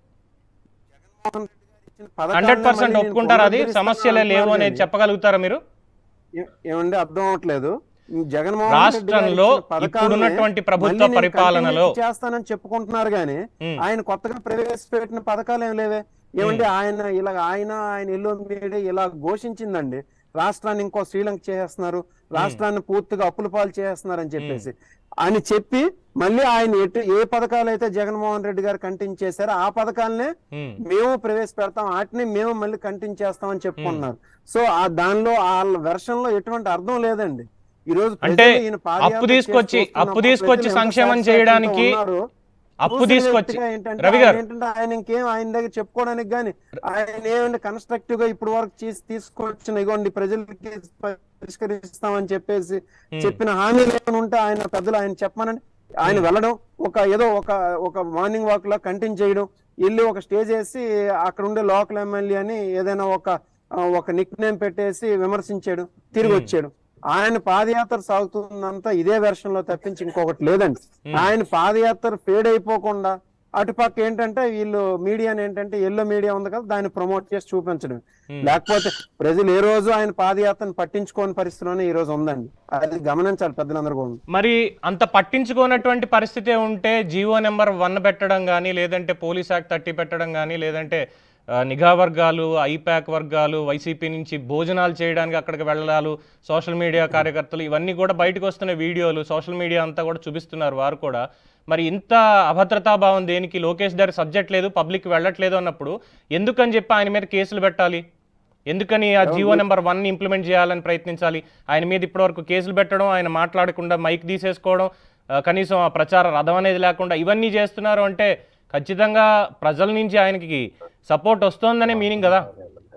Speaker 3: జగన్మోహన్ రెడ్డి గారు ఇచ్చిన పథకాలనే
Speaker 1: హండ్రెడ్ పర్సెంట్
Speaker 3: మళ్ళీ నేను
Speaker 1: ఒప్పుకుంటారు అది
Speaker 3: పునరుద్ధరిస్తాను
Speaker 1: సమస్యలే లేవు
Speaker 3: అంటున్నారు
Speaker 1: అనేది
Speaker 3: కానీ
Speaker 1: చెప్పగలుగుతారా మీరు
Speaker 3: ఏ- ఏమండి అర్థం అవట్లేదు జగన్మోహన్ రెడ్డి గారు
Speaker 1: రాష్ట్రంలో
Speaker 3: ఇచ్చిన పథకాలనే
Speaker 1: ఇప్పుడున్నటువంటి ప్రభుత్వ
Speaker 3: మళ్ళీ నేను
Speaker 1: పరిపాలనలో
Speaker 3: continue చేస్తానని చెప్పుకుంటున్నారు కానీ
Speaker 1: ఉమ్,
Speaker 3: ఆయన కొత్తగా ప్రవేశపెట్టిన పథకాలు ఏం లేవే ఏమంటే ఆయన ఇలా ఆయన ఆయన ఎల్లో మీడియా ఇలా ఘోషించిందండి రాష్ట్రాన్ని ఇంకో శ్రీలంక చేసేస్తున్నారు రాష్ట్రాన్ని పూర్తిగా అప్పుల పాలు చేస్తున్నారు అని చెప్పేసి అని చెప్పి మళ్ళీ ఆయన ఎటు ఏ పథకాలు అయితే జగన్మోహన్ రెడ్డి గారు కంటిన్యూ చేశారో ఆ పథకాలనే
Speaker 1: ఉమ్,
Speaker 3: మేము ప్రవేశపెడతాం వాటిని మేము మళ్ళీ కంటిన్యూ చేస్తామని చెప్పుకుంటున్నారు సో ఆ దానిలో వాళ్ళ వెర్షన్ లో ఎటువంటి అర్థం లేదండి ఈ రోజు
Speaker 1: అంటే
Speaker 3: ప్రజలు ఈయన పాదయాత్ర
Speaker 1: అప్పు తీసుకొచ్చి-
Speaker 3: చేసి
Speaker 1: అప్పు
Speaker 3: చూస్తున్నప్పుడు
Speaker 1: తీసుకొచ్చి
Speaker 3: ప్రజలు ఎంత
Speaker 1: సంక్షేమం
Speaker 3: satisfaction తో
Speaker 1: చేయడానికి
Speaker 3: ఉన్నారు.
Speaker 1: అప్పు
Speaker 3: చూసిన
Speaker 1: తీసుకొచ్చి
Speaker 3: వ్యక్తిగా ఏంటంటే
Speaker 1: రవి
Speaker 3: ఆయన
Speaker 1: గారు
Speaker 3: ఏంటంటే ఆయన ఇంకేం ఆయన దగ్గర చెప్పుకోవడానికి గానీ ఆయన ఏమంటే కన్స్ట్రక్టివ్ గా ఇప్పుడు వరకు చేసి తీసుకొచ్చిన ఇగోండి ప్రజలకి పరిష్కరిస్తామని చెప్పేసి చెప్పిన హామీలు ఏమైనా ఉంటే ఆయన పెద్దలు ఆయన చెప్పమనండి ఆయన వెళ్ళడం ఒక ఏదో ఒక ఒక మార్నింగ్ వాక్ లో కంటిన్యూ చేయడం వెళ్ళి ఒక స్టేజ్ వేసి అక్కడ ఉండే లోకల్ ఎమ్మెల్యే అని ఏదైనా ఒక ఆ, ఒక నిక్ నేమ్ పెట్టేసి విమర్శించాడు తిరిగి వచ్చాడు ఆయన పాదయాత్ర సాగుతుందంతా ఇదే వెర్షన్ లో తప్పించి ఇంకొకటి లేదండి ఆయన పాదయాత్ర ఫేడ్ అయిపోకుండా అటుపక్క ఏంటంటే వీళ్ళు మీడియాని ఏంటంటే ఎల్లో మీడియా ఉంది కదా దాన్ని ప్రమోట్ చేసి చూపించడం లేకపోతే ప్రజలు ఏ రోజు ఆయన పాదయాత్రను పట్టించుకోని పరిస్థితిలోనే ఈ రోజు ఉందండి అది గమనించాలి పెద్దలందరూ కూడా
Speaker 1: మరి అంత పట్టించుకోనటువంటి పరిస్థితి ఉంటే జీవో నెంబర్ వన్ పెట్టడం కానీ లేదంటే పోలీస్ యాక్ట్ థర్టీ పెట్టడం కానీ లేదంటే ఆ, నిఘా వర్గాలు ఐపాక్ వర్గాలు వైసీపీ నుంచి భోజనాలు చేయడానికి అక్కడికి వెళ్ళడాలు సోషల్ మీడియా కార్యకర్తలు ఇవన్నీ కూడా బయటకు వస్తున్న వీడియోలు సోషల్ మీడియా అంతా కూడా చూపిస్తున్నారు వారు కూడా మరి ఇంత అభద్రతాభావం దేనికి లోకేష్ గారి సబ్జెక్ట్ లేదు పబ్లిక్ వెళ్ళట్లేదు అన్నప్పుడు ఎందుకని చెప్పి ఆయన మీద కేసులు పెట్టాలి ఎందుకని ఆ జియో నెంబర్ వన్ ఇంప్లిమెంట్ చేయాలని ప్రయత్నించాలి ఆయన మీద ఇప్పటివరకు కేసులు పెట్టడం ఆయన మాట్లాడకుండా మైక్ తీసేసుకోవడం ఆ, కనీసం ఆ ప్రచార రథం అనేది లేకుండా ఇవన్నీ చేస్తున్నారు అంటే ఖచ్చితంగా ప్రజల నుంచి ఆయనకి సపోర్ట్ వస్తోందనే మీనింగ్ కదా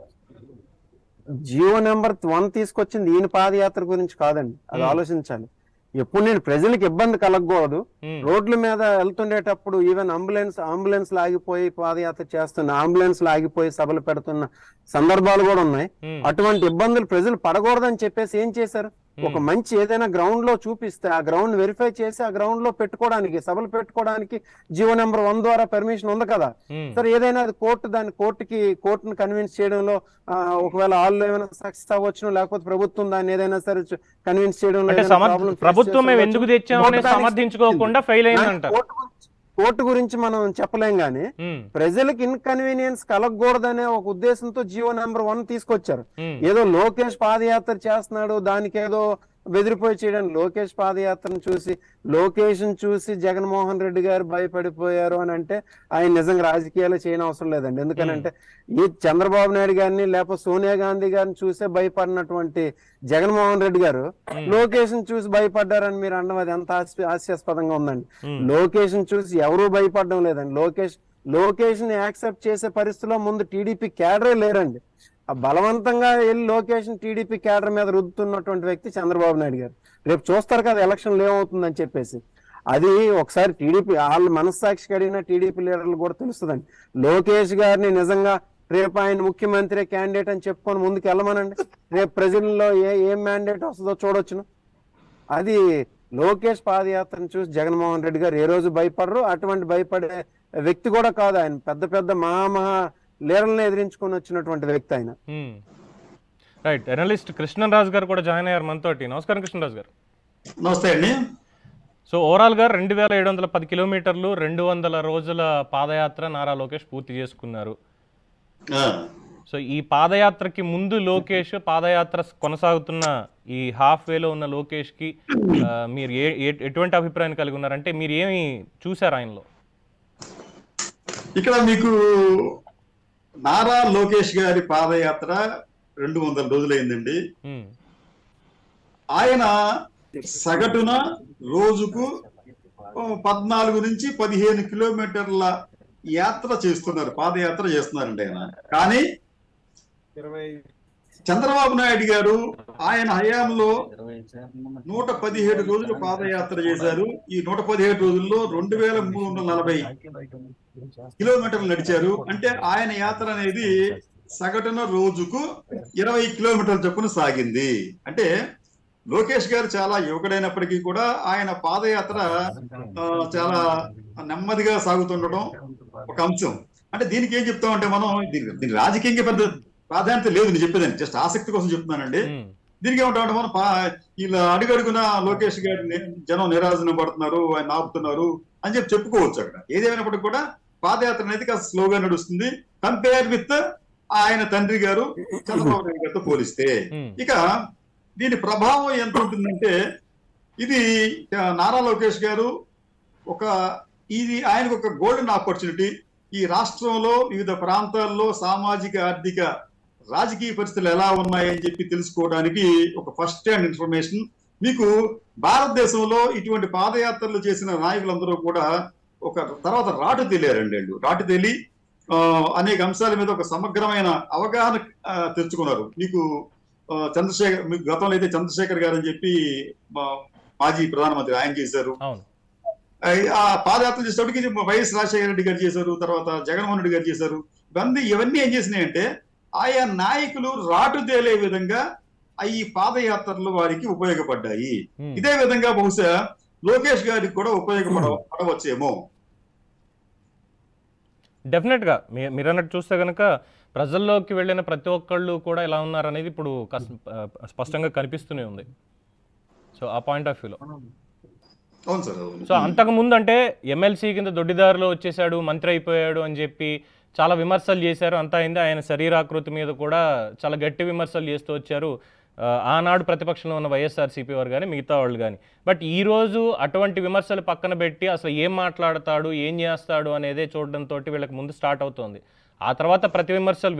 Speaker 3: జియో నెంబర్ వన్ తీసుకొచ్చింది ఈయన పాదయాత్ర గురించి కాదండి అది ఆలోచించాలి ఎప్పుడు నేను ప్రజలకు ఇబ్బంది కలగకూడదు
Speaker 1: Hmm.
Speaker 3: రోడ్ల మీద వెళ్తుండేటప్పుడు ఈవెన్ అంబులెన్స్ అంబులెన్స్ లాగిపోయి పాదయాత్ర చేస్తున్న అంబులెన్స్ లాగిపోయి సభలు పెడుతున్న సందర్భాలు కూడా ఉన్నాయి
Speaker 1: Hmm.
Speaker 3: అటువంటి ఇబ్బందులు ప్రజలు పడకూడదని చెప్పేసి ఏం చేశారు ఒక మంచి ఏదైనా గ్రౌండ్ లో చూపిస్తే ఆ గ్రౌండ్ వెరిఫై చేసి ఆ గ్రౌండ్ లో పెట్టుకోవడానికి సభలు పెట్టుకోవడానికి జియో నెంబర్ వన్ ద్వారా పర్మిషన్ ఉంది కదా
Speaker 1: Hmm.
Speaker 3: సరే ఏదైనా అది కోర్టు దాన్ని కోర్టుకి కోర్టును కన్విన్స్ చేయడంలో ఆ, ఒకవేళ వాళ్ళు ఏమైనా సక్సెస్ అవ్వచ్చు లేకపోతే ప్రభుత్వం దాన్ని ఏదైనా సరే కన్విన్స్ చేయడంలో
Speaker 1: అంటే
Speaker 3: ఏదైనా
Speaker 1: సమర్థ-
Speaker 3: problem face
Speaker 1: ప్రభుత్వం మేము
Speaker 3: చేస్తుండొచ్చు.
Speaker 1: ఎందుకు తెచ్చామని
Speaker 3: కోర్టు దానికి
Speaker 1: సమర్థించుకోకుండా ఫెయిల్
Speaker 3: దానికి
Speaker 1: అయిందంటారు
Speaker 3: కోర్టు గురించి- కోర్టు గురించి మనం చెప్పలేం గానీ
Speaker 1: ఉమ్,
Speaker 3: ప్రజలకు ఇన్కన్వీనియన్స్ కలగకూడదనే ఒక ఉద్దేశంతో జియో నెంబర్ వన్ తీసుకొచ్చారు
Speaker 1: ఉమ్,
Speaker 3: ఏదో లోకేష్ పాదయాత్ర చేస్తున్నాడు దానికి ఏదో బెదిరిపోయి చేయడానికి లోకేష్ పాదయాత్రను చూసి లోకేష్ చూసి జగన్మోహన్ రెడ్డి గారు భయపడిపోయారు అని అంటే ఆయన నిజంగా రాజకీయాలు చేయని అవసరం లేదండి ఎందుకనంటే ఈ చంద్రబాబు నాయుడు గారిని లేకపోతే సోనియా గాంధీ గారిని చూసే భయపడినటువంటి జగన్మోహన్ రెడ్డి గారు లోకేష్ చూసి భయపడ్డారని మీరు అనడం అది ఎంత హాస్య- హాస్యాస్పదంగా ఉందండి
Speaker 1: ఉమ్.
Speaker 3: లోకేష్ చూసి ఎవరూ భయపడడం లేదండి లోకేష్ లోకేష్ ని యాక్సెప్ట్ చేసే పరిస్థితిలో ముందు టీడీపీ క్యాడరే లేరండి ఆ బలవంతంగా వెళ్ళి లోకేష్ టీడీపీ క్యాడర్ మీద రుద్దుతున్నటువంటి వ్యక్తి చంద్రబాబు నాయుడు గారు రేపు చూస్తారు కదా ఎలక్షన్ ఏమవుతుందని చెప్పేసి అది ఒకసారి టీడీపీ వాళ్ళ మనస్సాక్షికి అడిగిన టీడీపీ లీడర్లు కూడా తెలుస్తుందండి లోకేష్ గారిని నిజంగా రేపు ఆయన ముఖ్యమంత్రి క్యాండిడేట్ అని చెప్పుకొని ముందుకు వెళ్ళమనండి రేపు ప్రజల్లో ఏ ఏం మ్యాండేట్ వస్తుందో చూడొచ్చును అది లోకేష్ పాదయాత్రను చూసి జగన్మోహన్ రెడ్డి గారు ఏ రోజు భయపడరు అటువంటి భయపడే వ్యక్తి కూడా కాదు ఆయన పెద్ద పెద్ద మహా మహా లీడర్లను ఎదిరించుకొని వచ్చినటువంటి వ్యక్తి ఆయన
Speaker 1: ఉమ్. రైట్ ఎనలిస్ట్ కృష్ణరాజు గారు కూడా జాయిన్ అయ్యారు మనతోటి నమస్కారం కృష్ణరాజు గారు
Speaker 2: నమస్తే అండి
Speaker 1: సో ఓవరాల్గా రెండు వేల ఏడు వందల పది కిలోమీటర్లు రెండు వందల రోజుల పాదయాత్ర నారా లోకేష్ పూర్తి చేసుకున్నారు
Speaker 2: ఆ,
Speaker 1: సో ఈ పాదయాత్రకి ముందు లోకేష్ పాదయాత్ర కొనసాగుతున్న ఈ హాఫ్ వేలో ఉన్న లోకేష్కి ఆ, మీరు ఏ ఏ- ఎటువంటి అభిప్రాయం కలిగి ఉన్నారంటే మీరు ఏమి చూశారు ఆయనలో
Speaker 2: ఇక్కడ మీకు నారా లోకేష్ గారి పాదయాత్ర రెండు వందల రోజులైందండి
Speaker 1: ఉమ్,
Speaker 2: ఆయన సగటున రోజుకు ఓ పద్నాలుగు నుంచి పదిహేను కిలోమీటర్ల యాత్ర చేస్తున్నారు పాదయాత్ర చేస్తున్నారండి ఆయన కానీ చంద్రబాబు నాయుడు గారు ఆయన హయాంలో నూట పదిహేడు రోజులు పాదయాత్ర చేశారు ఈ నూట పదిహేడు రోజుల్లో రెండు వేల మూడు వందల నలభై కిలోమీటర్లు నడిచారు అంటే ఆయన యాత్ర అనేది సగటున రోజుకు ఇరవై కిలోమీటర్ల చొప్పున సాగింది అంటే లోకేష్ గారు చాలా యువకుడైనప్పటికీ కూడా ఆయన పాదయాత్ర ఆ, చాలా నెమ్మదిగా సాగుతుండడం ఒక అంశం అంటే దీనికి ఏం చెప్తామంటే మనం దీని దీని రాజకీయంగా పెద్ద ప్రాధాన్యత లేదు నేను చెప్పేదాన్ని జస్ట్ ఆసక్తి కోసం చెప్తున్నానండి
Speaker 1: ఉమ్,
Speaker 2: దీనికి ఏమంటామంటే మనం పా- ఇలా అడుగడుగున లోకేష్ గారిని జనం నిరాజన పడుతున్నారు ఆయన ఆపుతున్నారు అని చెప్పి చెప్పుకోవచ్చు అక్కడ ఏదేమైనప్పటికీ కూడా పాదయాత్ర అనేది కాస్త స్లోగా నడుస్తుంది కంపేర్ విత్ ఆయన తండ్రి గారు చంద్రబాబు నాయుడు గారితో పోలిస్తే
Speaker 1: ఉమ్,
Speaker 2: ఇక దీని ప్రభావం ఎంత ఉంటుందంటే ఇది ఆ, నారా లోకేష్ గారు ఒక ఇది ఆయనకు ఒక గోల్డెన్ ఆపర్చునిటీ ఈ రాష్ట్రంలో వివిధ ప్రాంతాల్లో సామాజిక ఆర్థిక రాజకీయ పరిస్థితులు ఎలా ఉన్నాయని చెప్పి తెలుసుకోవడానికి ఒక ఫస్ట్ హ్యాండ్ ఇన్ఫర్మేషన్ మీకు భారతదేశంలో ఇటువంటి పాదయాత్రలు చేసిన నాయకులందరూ కూడా ఒక తర్వాత రాటు తెలియారండి వీళ్ళు రాటు తెలి ఆ, అనేక అంశాల మీద ఒక సమగ్రమైన అవగాహన ఆ, తెచ్చుకున్నారు మీకు ఆ, చంద్రశేఖర్ మీకు గతంలో అయితే చంద్రశేఖర్ గారు అని చెప్పి మా మాజీ ప్రధానమంత్రి ఆయన చేశారు
Speaker 1: అవును
Speaker 2: ఆ- ఆ పాదయాత్ర చేసేటప్పటికి వైఎస్ రాజశేఖర రెడ్డి గారు చేశారు తర్వాత జగన్మోహన్ రెడ్డి గారు చేశారు ఇవన్నీ ఇవన్నీ ఏం చేసినాయంటే ఆయా నాయకులు రాటు తేలే విధంగా ఆ ఈ పాదయాత్రలు వారికి ఉపయోగపడ్డాయి
Speaker 1: ఉమ్.
Speaker 2: ఇదే విధంగా బహుశా లోకేష్ గారికి కూడా ఉపయోగపడ పడవచ్చేమో
Speaker 1: డెఫినెట్గా మీ మీరు అన్నట్టు చూస్తే కనుక ప్రజల్లోకి వెళ్ళిన ప్రతి ఒక్కళ్ళు కూడా ఎలా ఉన్నారనేది ఇప్పుడు కాస్త, ఆ, స్పష్టంగా కనిపిస్తూనే ఉంది సో ఆ పాయింట్ ఆఫ్ వ్యూలో
Speaker 2: అవును సార్ అవును
Speaker 1: సో అంతకు ముందు అంటే ఎమ్మెల్సీ కింద దొడ్డిదారిలో వచ్చేసాడు మంత్రి అయిపోయాడు అని చెప్పి చాలా విమర్శలు చేశారు అంతా అయింది ఆయన శరీరాకృతి మీద కూడా చాలా గట్టి విమర్శలు చేస్తూ వచ్చారు ఆ, ఆనాడు ప్రతిపక్షంలో ఉన్న వైఎస్ఆర్సీపీ వారు కానీ మిగతా వాళ్ళు కానీ బట్ ఈ రోజు అటువంటి విమర్శలు పక్కన పెట్టి అసలు ఏం మాట్లాడతాడు ఏం చేస్తాడు అనేదే చూడడంతో వీళ్ళకి ముందు స్టార్ట్ అవుతోంది ఆ తర్వాత ప్రతి విమర్శలు వేరు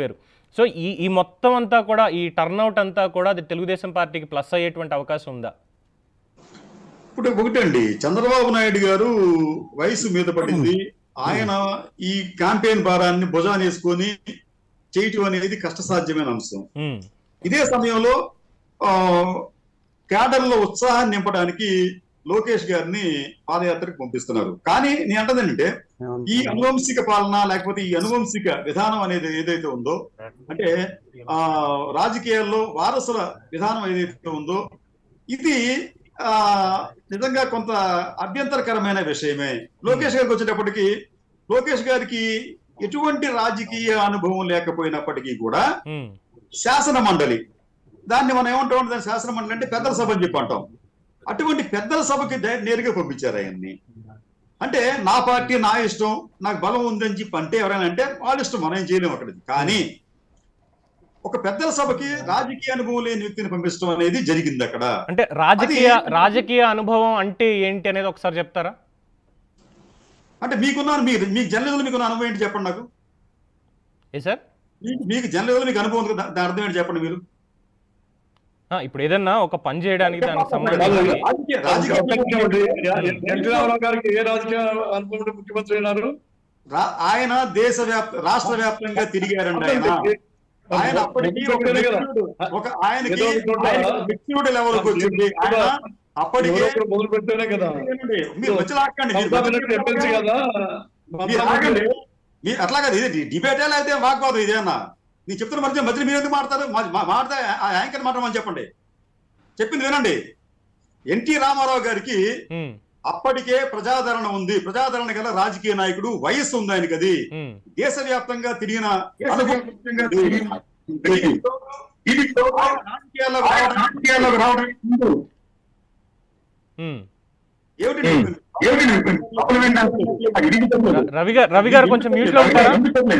Speaker 1: సో ఈ ఈ మొత్తం అంతా కూడా ఈ టర్న్అవుట్ అంతా కూడా అది తెలుగుదేశం పార్టీకి ప్లస్ అయ్యేటువంటి అవకాశం ఉందా
Speaker 4: ఇప్పుడు ఒకటండి చంద్రబాబు నాయుడు గారు వయసు మీద పడింది ఆయన ఈ క్యాంపెయిన్ భారాన్ని భుజాన్ని వేసుకొని చేయటం అనేది కష్టసాధ్యమైన అంశం
Speaker 1: ఉమ్,
Speaker 4: ఇదే సమయంలో ఆ, క్యాడర్లో ఉత్సాహాన్ని నింపడానికి లోకేష్ గారిని పాదయాత్రకు పంపిస్తున్నారు కానీ నేను అంటదేంటంటే ఈ అనువంశిక పాలన లేకపోతే ఈ అనువంశిక విధానం అనేది ఏదైతే ఉందో అంటే ఆ రాజకీయాల్లో వారసుల విధానం ఏదైతే ఉందో ఇది ఆ నిజంగా కొంత అభ్యంతరకరమైన విషయమే లోకేష్ గారికి వచ్చేటప్పటికి లోకేష్ గారికి ఎటువంటి రాజకీయ అనుభవం లేకపోయినప్పటికీ కూడా
Speaker 1: ఉమ్,
Speaker 4: శాసన మండలి దాన్ని మనం ఏమంటాం దాని శాసన మండలి అంటే పెద్దల సభ అని చెప్పి అంటాం అటువంటి పెద్దల సభకి దే- నేరుగా పంపించారు ఆయన్ని అంటే నా పార్టీ నా ఇష్టం నాకు బలం ఉందని చెప్పి అంటే ఎవరైనా అంటే వాళ్ళ ఇష్టం మనం ఏం చేయలేము అక్కడ కానీ ఒక పెద్దల సభకి రాజకీయ అనుభవం లేని వ్యక్తిని పంపించడం అనేది జరిగింది అక్కడ
Speaker 1: అంటే రాజకీయ
Speaker 4: అది-
Speaker 1: రాజకీయ అనుభవం అంటే ఏంటి అనేది ఒకసారి చెప్తారా
Speaker 4: అంటే మీకున్న మీకు మీకు జర్నలిజంలో మీకున్న అనుభవం ఏంటి చెప్పండి నాకు
Speaker 1: ఏ సార్
Speaker 4: మీకు మీకు జర్నలిజంలో మీకు అనుభవం ఉంది కదా దాని అర్థం ఏంటి చెప్పండి మీరు
Speaker 1: ఆ, ఇప్పుడు ఏదన్నా ఒక పని చేయడానికి దానికి
Speaker 2: కాదు,
Speaker 1: సంబంధించి
Speaker 4: రాజకీయ రాజకీయ
Speaker 2: ఎన్టీ రామారావు గారికి ఏ రాజకీయ అనుభవం ఉంటే ముఖ్యమంత్రి అయినారు
Speaker 4: రా- ఆయన దేశ వ్యాప్త రాష్ట్ర వ్యాప్తంగా తిరిగారండి ఆయన ఆయన అప్పటికి ఒక
Speaker 2: చెప్పారు కదా.
Speaker 4: మెచ్యూర్డ్- ఒక ఆయనకి
Speaker 2: ఏదో ఒక చోట
Speaker 4: మెచ్యూర్డ్ లెవెల్ వచ్చింది ఆయన అప్పటికే
Speaker 2: ఎవరో ఒకరు మొదలు పెట్టేనే కదా
Speaker 4: వినండి, మీరు వచ్చి లాక్కండి మీరు
Speaker 2: మమతా బెనర్జీ ఎమ్మెల్సీ కదా
Speaker 4: మీరు ఆగండి మీ- అట్లా కదా ఇది డిబేటే అయితే వాగ్వాదం ఇదేనా నేను చెప్తున్న మధ్య మధ్య మీరు ఎందుకు మాడతారు మా- మా- మాడితే ఆ యాంకర్ మాట్లాడమని చెప్పండి చెప్పింది వినండి ఎన్టీ రామారావు గారికి
Speaker 1: ఉమ్,
Speaker 4: అప్పటికే ప్రజాదరణ ఉంది ప్రజాదరణ గల రాజకీయ నాయకుడు వయస్సు ఉంది ఆయనకి అది
Speaker 1: ఉమ్,
Speaker 4: దేశవ్యాప్తంగా తిరిగిన అనుభవం ఇది రాజకీయాల్లోకి రావడం
Speaker 1: ఉమ్.
Speaker 4: ఏమిటి
Speaker 1: ర- రవి గారు రవి గారు కొంచెం మ్యూట్ లో ఉంటారా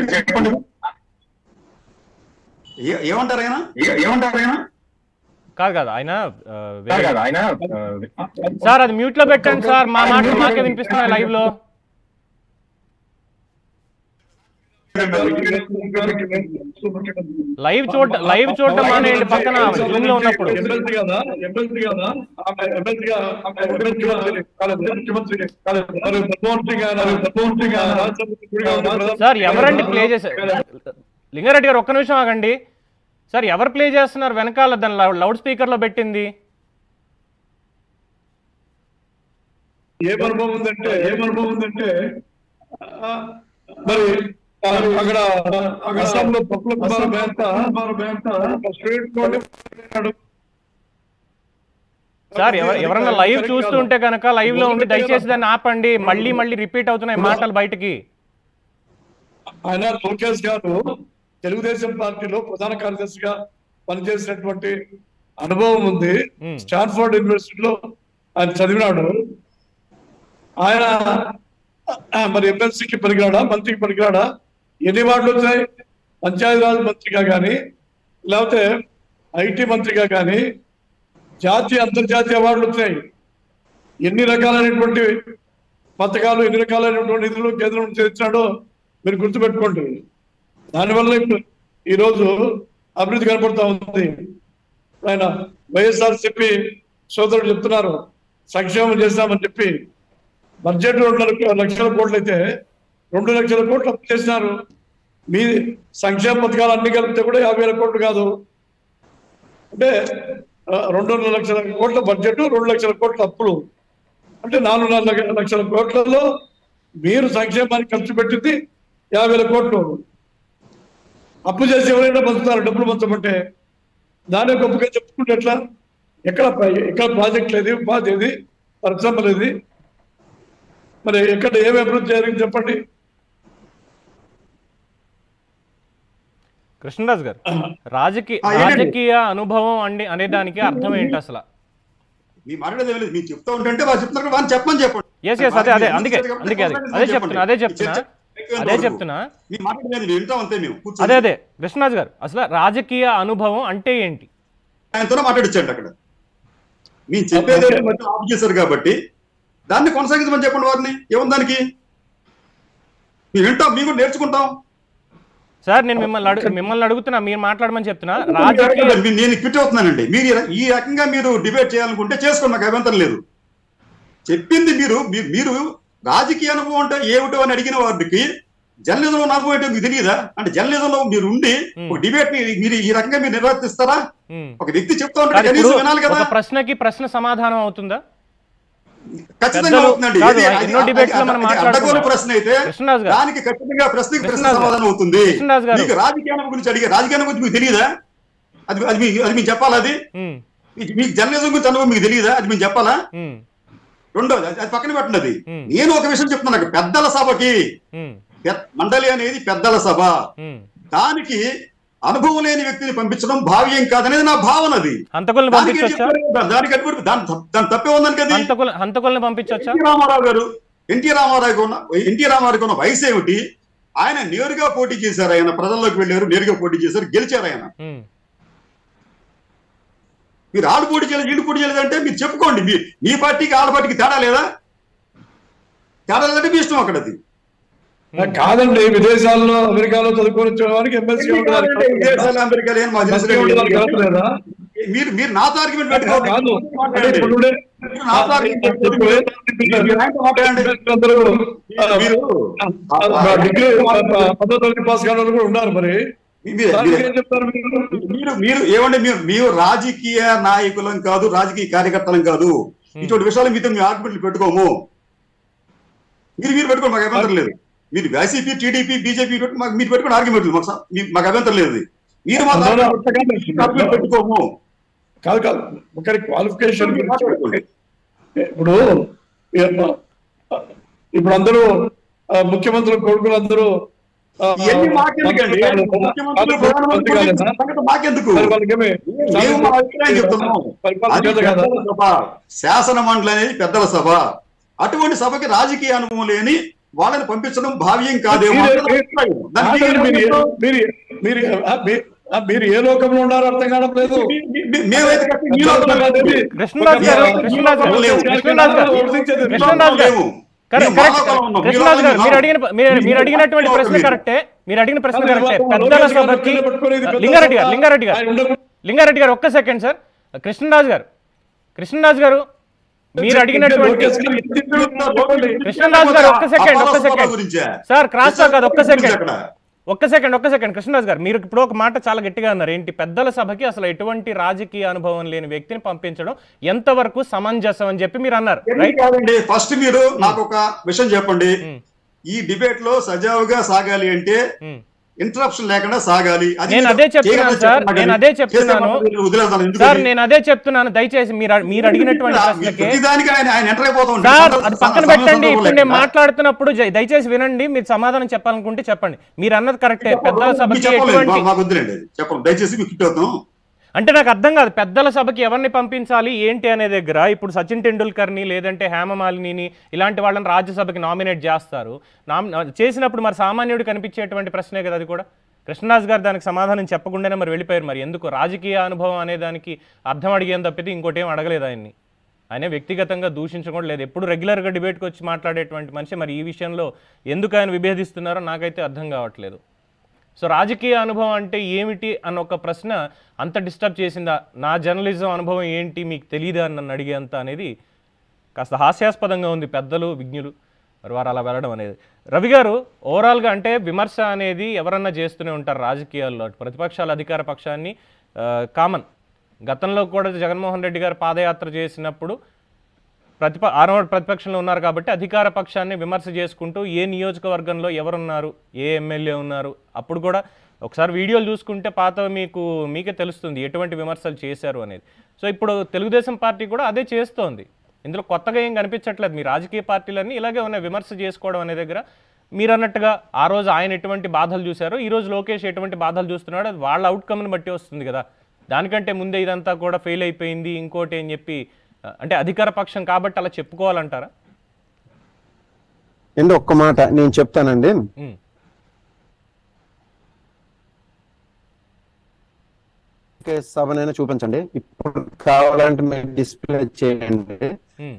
Speaker 4: ఏ- ఏమంటారు ఆయన ఏమంటారు ఆయన
Speaker 1: కాదు కాదు ఆయన ఆ, వేరే- సార్ అది మ్యూట్ లో పెట్టండి సార్ మా మాటలు మాకే వినిపిస్తున్నాయి లైవ్ లో లైవ్ చూడ లైవ్ చూడటం మానేయండి పక్కన జూమ్ లో ఉన్నప్పుడు
Speaker 2: ఎమ్మెల్సీ కదా ఎమ్మెల్సీ కదా ఆమె ఎమ్మెల్సీగా ఆమె ఎమ్మెల్సీ కాలేదు ముఖ్యమంత్రి కాలేదు మరి మన్మోహన్ సింగ్ ఆయన మన్మోహన్ సింగ్ ఆయన రాష్ట్రపతిగా ఉన్నారు.
Speaker 1: సార్ ఎవరండి ప్లే చేశారు లింగారెడ్డి గారు ఒక్క నిమిషం ఆగండి సార్ ఎవరు ప్లే చేస్తున్నారు వెనకాల దాని లౌడ్ స్పీకర్ లో పెట్టింది
Speaker 2: ఏం అనుభవం ఉందంటే ఏం అనుభవం ఉందంటే ఆ, మరి ఆ, అక్కడ అస్సాంలో పప్పుల కుమార్ బేంత స్టూడెంట్ తోటి మాట్లాడాడు.
Speaker 1: సార్ ఎవ- ఎవరన్నా లైవ్ చూస్తుంటే కనుక లైవ్ లో ఉండి దయచేసి దాన్ని ఆపండి మళ్ళీ మళ్ళీ రిపీట్ అవుతున్నాయి మాటలు బయటికి
Speaker 2: ఆయన లోకేష్ గారు తెలుగుదేశం పార్టీలో ప్రధాన కార్యదర్శిగా పనిచేసినటువంటి అనుభవం ఉంది
Speaker 1: Hmm.
Speaker 2: స్టాన్ఫోర్డ్ యూనివర్సిటీలో ఆయన చదివినాడు ఆయన ఆ, మరి ఎమ్మెల్సీకి పనికిరాడా మంత్రికి పనికిరాడా ఎన్ని వార్డులు వచ్చాయి పంచాయతీరాజ్ మంత్రిగా కానీ లేకపోతే ఐటీ మంత్రిగా కానీ జాతీయ అంతర్జాతీయ అవార్డులు వచ్చాయి ఎన్ని రకాలైనటువంటి పథకాలు ఎన్ని రకాలైనటువంటి నిధులు కేంద్రం నుంచి తెచ్చినాడో మీరు గుర్తుపెట్టుకోండి దానివల్ల ఇప్పుడు ఈరోజు అభివృద్ధి కనపడతా ఉంది ఆయన వైఎస్ఆర్ చెప్పి సోదరుడు చెప్తున్నారు సంక్షేమం చేస్తామని చెప్పి బడ్జెట్ రెండు లక్ష- లక్షల కోట్లు అయితే రెండు లక్షల కోట్లు అప్పు చేసినారు మీ సంక్షేమ పథకాలు అన్ని కలిపితే కూడా యాభై వేల కోట్లు కాదు అంటే ఆ, రెండున్నర లక్షల కోట్ల బడ్జెట్ రెండు లక్షల కోట్ల అప్పులు అంటే నాలుగున్నర లక్ష- లక్షల కోట్లలో మీరు సంక్షేమానికి ఖర్చు పెట్టింది యాభై వేల కోట్లు అప్పు చేసి ఎవరైనా పంచుతారు డబ్బులు పంచమంటే దాని గొప్పగా చెప్పుకుంటే ఎట్లా ఎక్కడ ప్ర- ఎక్కడ ప్రాజెక్ట్ లేదు ఉపాధి ఏది పరిశ్రమ లేదు మరి ఎక్కడ ఏమి అభివృద్ధి జరిగింది చెప్పండి
Speaker 1: కృష్ణరాజు గారు రాజకీయ
Speaker 4: ఆ, ఏంటండి?
Speaker 1: రాజకీయ అనుభవం అండి అనే దానికి అర్థం ఏంటి అసలు
Speaker 4: మీ మాట్లాడేది ఏం లేదు మీరు చెప్తా ఉంటుంటే వాళ్ళు చెప్తున్నారు కదా, వాళ్ళని చెప్పమని చెప్పండి
Speaker 1: ఎస్ ఎస్ అదే అదే అందుకే అందుకే అదే అదే చెప్తున్నా అదే చెప్తున్నా అదే చెప్తున్నా
Speaker 4: మీ మాట్లాడేది మేము వింటాం అంతే మేము కూర్చొని.
Speaker 1: అదే అదే కృష్ణరాజు గారు అసలు రాజకీయ అనుభవం అంటే ఏంటి
Speaker 4: ఆయనతోనే మాట్లాడించండి అక్కడ మేము చెప్పేది ఏంటో మధ్యలో ఆఫ్ చేశారు కాబట్టి దాన్ని కొనసాగించమని చెప్పండి వారిని ఏముంది దానికి మేము వింటాం మేము కూడా నేర్చుకుంటాం
Speaker 1: సార్ నేను మిమ్మల్ని అడుగు మిమ్మల్ని అడుగుతున్నా మీరు మాట్లాడమని చెప్తున్నా రాజకీయ
Speaker 4: మీ- నేను క్విట్ అవుతున్నానండి మీరు ఈ ర- ఈ రకంగా మీరు డిబేట్ చేయాలనుకుంటే చేసుకోండి నాకు అభ్యంతరం లేదు చెప్పింది మీరు మీ- మీరు రాజకీయ అనుభవం అంటే ఏమిటో అని అడిగిన వారికి జర్నలిజంలో ఉన్న అనుభవం ఏంటో మీకు తెలియదా అంటే జర్నలిజంలో మీరు ఉండి ఒక డిబేట్ ని మీరు ఈ రకంగా మీరు నిర్వర్తిస్తారా
Speaker 1: ఉమ్.
Speaker 4: ఒక వ్యక్తి చెప్తా ఉంటే
Speaker 1: కాదు,
Speaker 4: కనీసం
Speaker 1: ఇప్పుడు
Speaker 4: వినాలి కదా
Speaker 1: ఒక ప్రశ్నకి ప్రశ్న సమాధానం అవుతుందా
Speaker 4: ఖచ్చితంగా
Speaker 1: పెద్దలు-
Speaker 4: అవుతుందండి
Speaker 1: కాదు,
Speaker 4: ఇది- అది-
Speaker 1: ఎన్నో
Speaker 4: అది-
Speaker 1: debates లో మనం
Speaker 4: అది
Speaker 1: మాట్లాడుకున్నాం.
Speaker 4: అడ్డగోలు ప్రశ్న అయితే
Speaker 1: కృష్ణరాజు గారు.
Speaker 4: దానికి ఖచ్చితంగా ప్రశ్నకి ప్రశ్న
Speaker 1: కృష్ణరాజు గారు.
Speaker 4: సమాధానం అవుతుంది
Speaker 1: కృష్ణరాజు గారు.
Speaker 4: మీకు రాజకీయాల గురించి అడిగే రాజకీయాల గురించి మీకు తెలియదా అది అది మీకు అది మీకు చెప్పాలా అది
Speaker 1: ఉమ్,
Speaker 4: మీకు- మీకు జర్నలిజం గురించి అనుభవం మీకు తెలియదా అది మీకు చెప్పాలా
Speaker 1: ఉమ్,
Speaker 4: రెండోది అది అది పక్కన పెట్టండి అది
Speaker 1: ఉమ్.
Speaker 4: నేను ఒక విషయం చెప్తున్నాను నాకు పెద్దల సభకి
Speaker 1: ఉమ్,
Speaker 4: పె- మండలి అనేది పెద్దల సభ
Speaker 1: ఉమ్.
Speaker 4: దానికి అనుభవం లేని వ్యక్తిని పంపించడం భావ్యం కాదనేది నా భావన అది
Speaker 1: హంతకుల్ని
Speaker 4: దానికి ఏం
Speaker 1: పంపించవచ్చా
Speaker 4: చెప్తారు? దానికి అటువంటి దాని తప్ప- దాని తప్పే ఉందని కదా
Speaker 1: హంతకుల హంతకుల్ని పంపించవచ్చా
Speaker 4: ఎన్టీ రామారావు గారు ఎన్టీ రామారావు ఉన్న ఎన్టీ రామారావుకి ఉన్న వయసు ఏమిటి ఆయన నేరుగా పోటీ చేశారు ఆయన ప్రజల్లోకి వెళ్ళారు నేరుగా పోటీ చేశారు గెలిచారు ఆయన
Speaker 1: ఉమ్,
Speaker 4: మీరు ఆడు పోటీ చేయలేదు ఈడు పోటీ చేయలేదు అంటే మీరు చెప్పుకోండి మీ మీ పార్టీకి ఆడ పార్టీకి తేడా లేదా తేడా లేదంటే మీ ఇష్టం అక్కడ అది
Speaker 2: కాదండి విదేశాల్లో అమెరికాలో చదువుకొని వచ్చిన వారికి ఎమ్మెల్సీ
Speaker 4: విదేశాలు అమెరికాలు ఏం మాకు తెలుసు
Speaker 2: లేదా
Speaker 4: మీరు మీరు నాతో ఆర్గ్యుమెంట్ పెట్టుకోండి
Speaker 2: కాదు అంటే
Speaker 4: మాట్లాడండి.
Speaker 2: ఇప్పుడు ఉండే-
Speaker 4: మీరు నాతో argument పెట్టుకోండి. మీరు ఆయనతో మాట్లాడండి.
Speaker 2: అందరూ, ఆ,
Speaker 4: మీరు
Speaker 2: ఆ, డిగ్రీ ఆ, పదో తరగతి పాస్ కాని వాళ్ళు కూడా ఉన్నారు మరి
Speaker 4: మీరు-
Speaker 2: దానికి
Speaker 4: మీరు-
Speaker 2: ఏం చెప్తారు మీరు
Speaker 4: మీరు మీరు ఏమంటే మీరు మీరు రాజకీయ నాయకులం కాదు రాజకీయ కార్యకర్తలం కాదు ఇటువంటి విషయాలు మీతో మీ ఆర్గ్యుమెంట్లు పెట్టుకోము మీరు మీరు పెట్టుకోండి మాకు అభ్యంతరం లేదు మీరు వైసీపీ టీడీపీ బీజేపీ మాకు మీరు పెట్టుకుని ఆర్గ్యుమెంట్లు మాకు స- మీ- మాకు అభ్యంతరం లేదు అది. మీరు మాకు
Speaker 2: అందులో
Speaker 4: argument argument పెట్టుకోము
Speaker 2: కాదు కాదు ఒకరి క్వాలిఫికేషన్
Speaker 4: మాట్లాడుకోండి.
Speaker 2: ఇప్పుడు ఏ- ఇప్పుడు అందరూ ఆ, ముఖ్యమంత్రుల కొడుకులు అందరూ ఆ,
Speaker 4: ఇవన్నీ మాకెందుకండి ముఖ్యమంత్రులు ప్రధానమంత్రి గురించి సంగతి మాకెందుకు
Speaker 2: మరి వాళ్ళకేమి
Speaker 4: మేము మా అభిప్రాయం చెప్తున్నాం
Speaker 2: పరిపాలన
Speaker 4: అది
Speaker 2: చేత కదా
Speaker 4: పెద్దల సభ శాసన మండలి అనేది పెద్దల సభ అటువంటి సభకి రాజకీయ అనుభవం లేని వాళ్ళని పంపించడం భావ్యం కాదేమో
Speaker 2: మీరు-
Speaker 4: అన్నది నా అభిప్రాయం. దానికి
Speaker 2: కాదండి, మీరు
Speaker 4: మీరేం
Speaker 2: ఏ- మీరు మీరు ఆ, మీ- ఆ, మీరు ఏ లోకంలో ఉన్నారో అర్థం కావడం లేదు
Speaker 4: మీ- మీ- మీ- మేమైతే కరెక్ట్ ఈ లోకంలో లేము.
Speaker 1: కృష్ణరాజు గారు కృష్ణరాజు గారు
Speaker 4: లేవు.
Speaker 1: కృష్ణరాజు గారు
Speaker 2: వర్తించేది
Speaker 1: కృష్ణరాజు గారు
Speaker 4: లేము.
Speaker 1: కరెక్ట్
Speaker 4: మేము
Speaker 1: కరెక్ట్
Speaker 4: మానవులం ఉన్నాం.
Speaker 1: కృష్ణరాజు గారు
Speaker 4: మీరు
Speaker 1: మీరు అడిగిన మీరు మీరు అడిగినటువంటి ప్రశ్న
Speaker 4: మీరు.
Speaker 1: కరెక్టే మీరు అడిగిన ప్రశ్న
Speaker 2: కాదు,
Speaker 1: కరెక్టే
Speaker 2: ఇవాళ
Speaker 1: పెద్దల
Speaker 2: లోకేష్ గారు
Speaker 1: సభకి
Speaker 2: కింద పట్టుకొని ఇది పెద్ద
Speaker 1: లింగారెడ్డి గారు
Speaker 2: సభ.
Speaker 1: లింగారెడ్డి గారు
Speaker 2: ఆయన ఉండకు-
Speaker 1: లింగారెడ్డి గారు ఒక్క సెకండ్ సార్ కృష్ణరాజు గారు కృష్ణరాజు గారు మీరు అడిగినటువంటి
Speaker 2: లోకేష్ గారు ఇది చెప్పండి.
Speaker 1: కృష్ణరాజు గారు ఒక్క సెకండ్ ఒక్క
Speaker 4: అపోలో సభ
Speaker 1: సెకండ్
Speaker 4: గురించే.
Speaker 1: సార్ క్రాస్ టాక్ కాదు ఒక్క సెకండ్
Speaker 4: అక్కడ.
Speaker 1: ఒక్క సెకండ్ ఒక్క సెకండ్ కృష్ణరాజు గారు మీరు ఇప్పుడు ఒక మాట చాలా గట్టిగా అన్నారు ఏంటి పెద్దల సభకి అసలు ఎటువంటి రాజకీయ అనుభవం లేని వ్యక్తిని పంపించడం ఎంతవరకు సమంజసం అని చెప్పి మీరు అన్నారు
Speaker 4: ఎందుకు
Speaker 1: రైట్
Speaker 4: కాదండి ఫస్ట్ మీరు నాకు ఒక విషయం చెప్పండి ఈ డిబేట్ లో సజావుగా సాగాలి అంటే ఇంటరప్షన్ లేకుండా సాగాలి అది
Speaker 1: నేను
Speaker 4: మీరు
Speaker 1: అదే చెప్తున్నాను
Speaker 4: చేయగలరని
Speaker 1: సార్,
Speaker 4: చెప్పండి.
Speaker 1: నేను అదే
Speaker 4: చేసే
Speaker 1: చెప్తున్నాను.
Speaker 4: మాటలు వదిలేస్తాను. ఎందుకు
Speaker 1: సార్
Speaker 4: అది?
Speaker 1: నేను అదే చెప్తున్నాను దయచేసి మీరు మీరు అడిగినటువంటి
Speaker 4: మీరు
Speaker 1: ప్రశ్నకి
Speaker 4: ప్రతిదానికి ఆయన ఆయన ఎంటర్ అయిపోతూ ఉంటాడు.
Speaker 1: సార్
Speaker 4: సందర్భ-
Speaker 1: అది పక్కన
Speaker 4: సందర్భ-
Speaker 1: పెట్టండి
Speaker 4: సందర్భం
Speaker 1: ఇప్పుడు నేను
Speaker 4: లేకుండా.
Speaker 1: మాట్లాడుతున్నప్పుడు జై- దయచేసి వినండి మీరు సమాధానం చెప్పాలనుకుంటే చెప్పండి మీరు అన్నది కరెక్టే పెద్దల
Speaker 4: మీకు
Speaker 1: సభకి
Speaker 4: చెప్పలేదు.
Speaker 1: ఎటువంటి
Speaker 4: మా- మాకు వద్దులేండి అది. చెప్పండి దయచేసి మీకు కిట్ అవుతాం
Speaker 1: అంటే నాకు అర్థం కాదు పెద్దల సభకి ఎవరిని పంపించాలి ఏంటి అనే దగ్గర ఇప్పుడు సచిన్ టెండూల్కర్ని లేదంటే హేమమాలిని ఇలాంటి వాళ్ళని రాజ్యసభకి నామినేట్ చేస్తారు నామ్ చేసినప్పుడు మరి సామాన్యుడు కనిపించేటువంటి ప్రశ్నే కదా అది కూడా కృష్ణరాజు గారు దానికి సమాధానం చెప్పకుండానే మరి వెళ్ళిపోయారు మరి ఎందుకు రాజకీయ అనుభవం అనే దానికి అర్థం అడిగేం తప్పితే ఇంకోటి ఏం అడగలేదు ఆయన్ని ఆయన వ్యక్తిగతంగా దూషించడం లేదు ఎప్పుడు రెగ్యులర్గా డిబేట్కి వచ్చి మాట్లాడేటువంటి మనిషి మరి ఈ విషయంలో ఎందుకు ఆయన విభేదిస్తున్నారో నాకైతే అర్థం కావట్లేదు సో రాజకీయ అనుభవం అంటే ఏమిటి అన్న ఒక ప్రశ్న అంత డిస్టర్బ్ చేసిందా నా జర్నలిజం అనుభవం ఏంటి మీకు తెలియదా అని నన్ను అడిగేంత అనేది కాస్త హాస్యాస్పదంగా ఉంది పెద్దలు విజ్ఞులు మరి వారు అలా వెళ్ళడం అనేది రవి గారు ఓవరాల్గా అంటే విమర్శ అనేది ఎవరన్నా చేస్తూనే ఉంటారు రాజకీయాల్లో అటు ప్రతిపక్షాల అధికార పక్షాన్ని కామన్ గతంలో కూడా జగన్మోహన్ రెడ్డి గారు పాదయాత్ర చేసినప్పుడు ప్రతిప ఆరవ ప్రతిపక్షంలో ఉన్నారు కాబట్టి అధికార పక్షాన్ని విమర్శ చేసుకుంటూ ఏ నియోజకవర్గంలో ఎవరున్నారు ఏ ఎమ్మెల్యే ఉన్నారు అప్పుడు కూడా ఒకసారి వీడియోలు చూసుకుంటే పాత మీకు మీకే తెలుస్తుంది ఎటువంటి విమర్శలు చేశారు అనేది సో ఇప్పుడు తెలుగుదేశం పార్టీ కూడా అదే చేస్తోంది ఇందులో కొత్తగా ఏం కనిపించట్లేదు మీ రాజకీయ పార్టీలన్నీ ఇలాగే ఉన్నాయి విమర్శ చేసుకోవడం అనే దగ్గర మీరు అన్నట్టుగా ఆ రోజు ఆయన ఎటువంటి బాధలు చూశారో ఈ రోజు లోకేష్ ఎటువంటి బాధలు చూస్తున్నాడో అది వాళ్ళ అవుట్కమ్ని బట్టి వస్తుంది కదా దానికంటే ముందే ఇదంతా కూడా ఫెయిల్ అయిపోయింది ఇంకోటి అని చెప్పి ఆ, అంటే అధికార పక్షం కాబట్టి అలా చెప్పుకోవాలంటారా
Speaker 3: అండి ఒక్క మాట నేను చెప్తానండి
Speaker 1: ఉమ్,
Speaker 3: ఓకే, సభనైనా చూపించండి ఇప్పుడు కావాలంటే మీరు డిస్ప్లే చేయండి
Speaker 1: ఉమ్,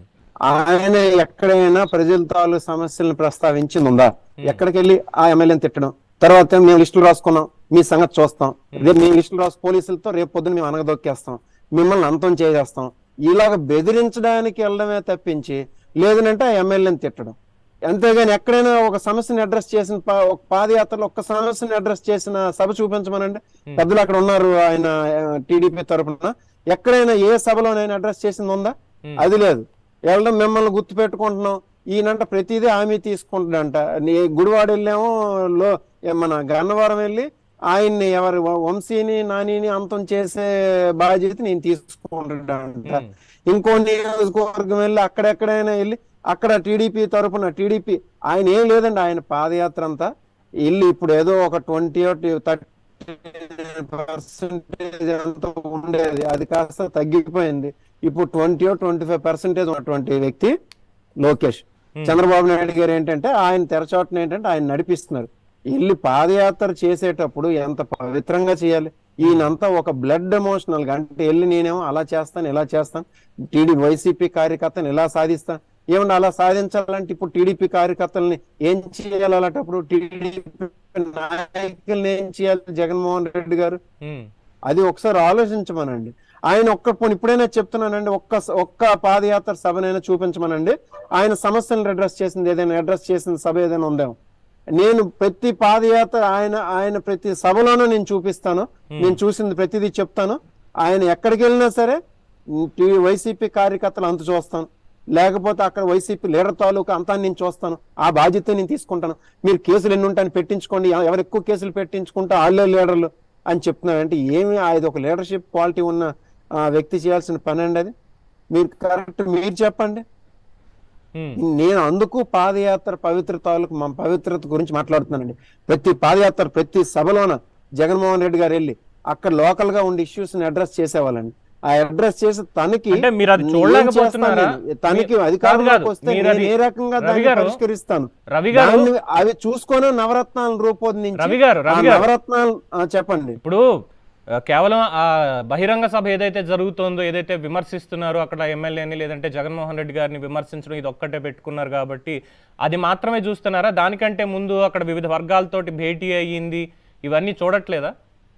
Speaker 3: ఆయన ఎక్కడైనా ప్రజల తాలూ సమస్యలను ప్రస్తావించింది ఉందా ఎక్కడికి వెళ్ళి ఆ ఎమ్మెల్యేని తిట్టడం తర్వాత మేము లిస్టులు రాసుకున్నాం మీ సంగతి చూస్తాం రేపు మేము లిస్టులు రాసు పోలీసులతో రేపు పొద్దున మేము అనగదొక్కేస్తాం మిమ్మల్ని అంతం చేసేస్తాం ఇలాగ బెదిరించడానికి వెళ్ళడమే తప్పించి లేదనంటే ఆ ఎమ్మెల్యేని తిట్టడం అంతేగాని ఎక్కడైనా ఒక సమస్యని అడ్రస్ చేసిన పా- ఒక పాదయాత్రలో ఒక్క సమస్యని అడ్రస్ చేసిన సభ చూపించమనండి పెద్దలు అక్కడ ఉన్నారు ఆయన టీడీపీ తరపున ఎక్కడైనా ఏ సభలోనైనా అడ్రస్ చేసింది ఉందా అది లేదు వెళ్ళడం మిమ్మల్ని గుర్తు పెట్టుకుంటున్నాం ఈయనంట ప్రతిదీ హామీ తీసుకుంటాడంట నీ గుడివాడ వెళ్ళాము లో ఏ మన గన్నవరం వెళ్ళి ఆయన్ని ఎవరి వ- వంశీని నానిని అంతం చేసే బాధ్యత నేను తీసుకుంటాడంట ఇంకో నియోజకవర్గం వెళ్ళి అక్కడెక్కడైనా వెళ్ళి అక్కడ టీడీపీ తరపున టీడీపీ ఆయన ఏం లేదండి ఆయన పాదయాత్ర అంతా వెళ్ళి ఇప్పుడు ఏదో ఒక ట్వంటీ థర్టీ పర్సెంటేజ్ అంతా ఉండేది అది కాస్త తగ్గిపోయింది ఇప్పుడు ట్వంటీ ట్వంటీ ఫైవ్ పర్సెంటేజ్ ఉన్నటువంటి వ్యక్తి లోకేష్ చంద్రబాబు నాయుడు గారు ఏంటంటే ఆయన తెరచాటున ఏంటంటే ఆయన నడిపిస్తున్నారు వెళ్ళి పాదయాత్ర చేసేటప్పుడు ఎంత పవిత్రంగా చేయాలి ఈయనంతా ఒక బ్లడ్ ఎమోషనల్ గా అంటే వెళ్ళి నేనేమో అలా చేస్తాను ఇలా చేస్తాను టీడీ వైసీపీ కార్యకర్తను ఇలా సాధిస్తాను ఏమన్నా అలా సాధించాలంటే ఇప్పుడు టీడీపీ కార్యకర్తల్ని ఏం చేయాలి అలాంటప్పుడు టీడీపీ నాయకుల్ని ఏం చేయాలి జగన్మోహన్ రెడ్డి గారు
Speaker 1: ఉమ్,
Speaker 3: అది ఒకసారి ఆలోచించమనండి ఆయన ఒక్క పోనీ ఇప్పుడైనా చెప్తున్నానండి ఒక్క ఒక్క పాదయాత్ర సభనైనా చూపించమనండి ఆయన సమస్యలను అడ్రస్ చేసింది ఏదైనా అడ్రస్ చేసిన సభ ఏదైనా ఉందేమో నేను ప్రతి పాదయాత్ర ఆయన ఆయన ప్రతి సభలోనూ నేను చూపిస్తాను నేను చూసింది ప్రతిదీ చెప్తాను ఆయన ఎక్కడికి వెళ్ళినా సరే టీ- వైసీపీ కార్యకర్తలు అంత చూస్తాను లేకపోతే అక్కడ వైసీపీ లీడర్ తాలూకా అంతా నేను చూస్తాను ఆ బాధ్యత నేను తీసుకుంటాను మీరు కేసులు ఎన్ని ఉంటాయని పెట్టించుకోండి ఎవ- ఎవరు ఎక్కువ కేసులు పెట్టించుకుంటే వాళ్ళే లీడర్లు అని చెప్తున్నారు అంటే ఏమి అది ఒక లీడర్షిప్ క్వాలిటీ ఉన్న ఆ, వ్యక్తి చేయాల్సిన పని అండి అది మీరు కరెక్ట్ మీరు చెప్పండి
Speaker 1: ఉమ్,
Speaker 3: నేను అందుకు పాదయాత్ర పవిత్ర తాలూకు మా పవిత్రత గురించి మాట్లాడుతున్నానండి ప్రతి పాదయాత్ర ప్రతి సభలోన జగన్మోహన్ రెడ్డి గారు వెళ్ళి అక్కడ లోకల్ గా ఉండే ఇష్యూస్ ని అడ్రస్ చేసేవాళ్ళండి ఆ అడ్రస్ చేసి తనకి
Speaker 1: అంటే మీరు అది
Speaker 3: ఏం
Speaker 1: చూడలేకపోతున్నారా?
Speaker 3: చేస్తాను నేను? తనకి
Speaker 1: మీ-
Speaker 3: అధికారంలోకి
Speaker 1: కాదు,
Speaker 3: వస్తే
Speaker 1: మీరు
Speaker 3: నేను
Speaker 1: అది-
Speaker 3: ఏ రకంగా
Speaker 1: రవి
Speaker 3: దాన్ని
Speaker 1: గారు,
Speaker 3: పరిష్కరిస్తాను
Speaker 1: రవి గారు
Speaker 3: దాన్ని అవి చూసుకొని నవరత్నాలు రూపొందించి
Speaker 1: రవి గారు, రవి
Speaker 3: ఆ
Speaker 1: గారు.
Speaker 3: నవరత్నాలు ఆ, చెప్పండి
Speaker 1: ఇప్పుడు ఆ, కేవలం ఆ బహిరంగ సభ ఏదైతే జరుగుతోందో ఏదైతే విమర్శిస్తున్నారో అక్కడ ఎమ్మెల్యేని లేదంటే జగన్మోహన్ రెడ్డి గారిని విమర్శించడం ఇది ఒక్కటే పెట్టుకున్నారు కాబట్టి అది మాత్రమే చూస్తున్నారా దానికంటే ముందు అక్కడ వివిధ వర్గాలతోటి భేటీ అయ్యింది ఇవన్నీ చూడట్లేదా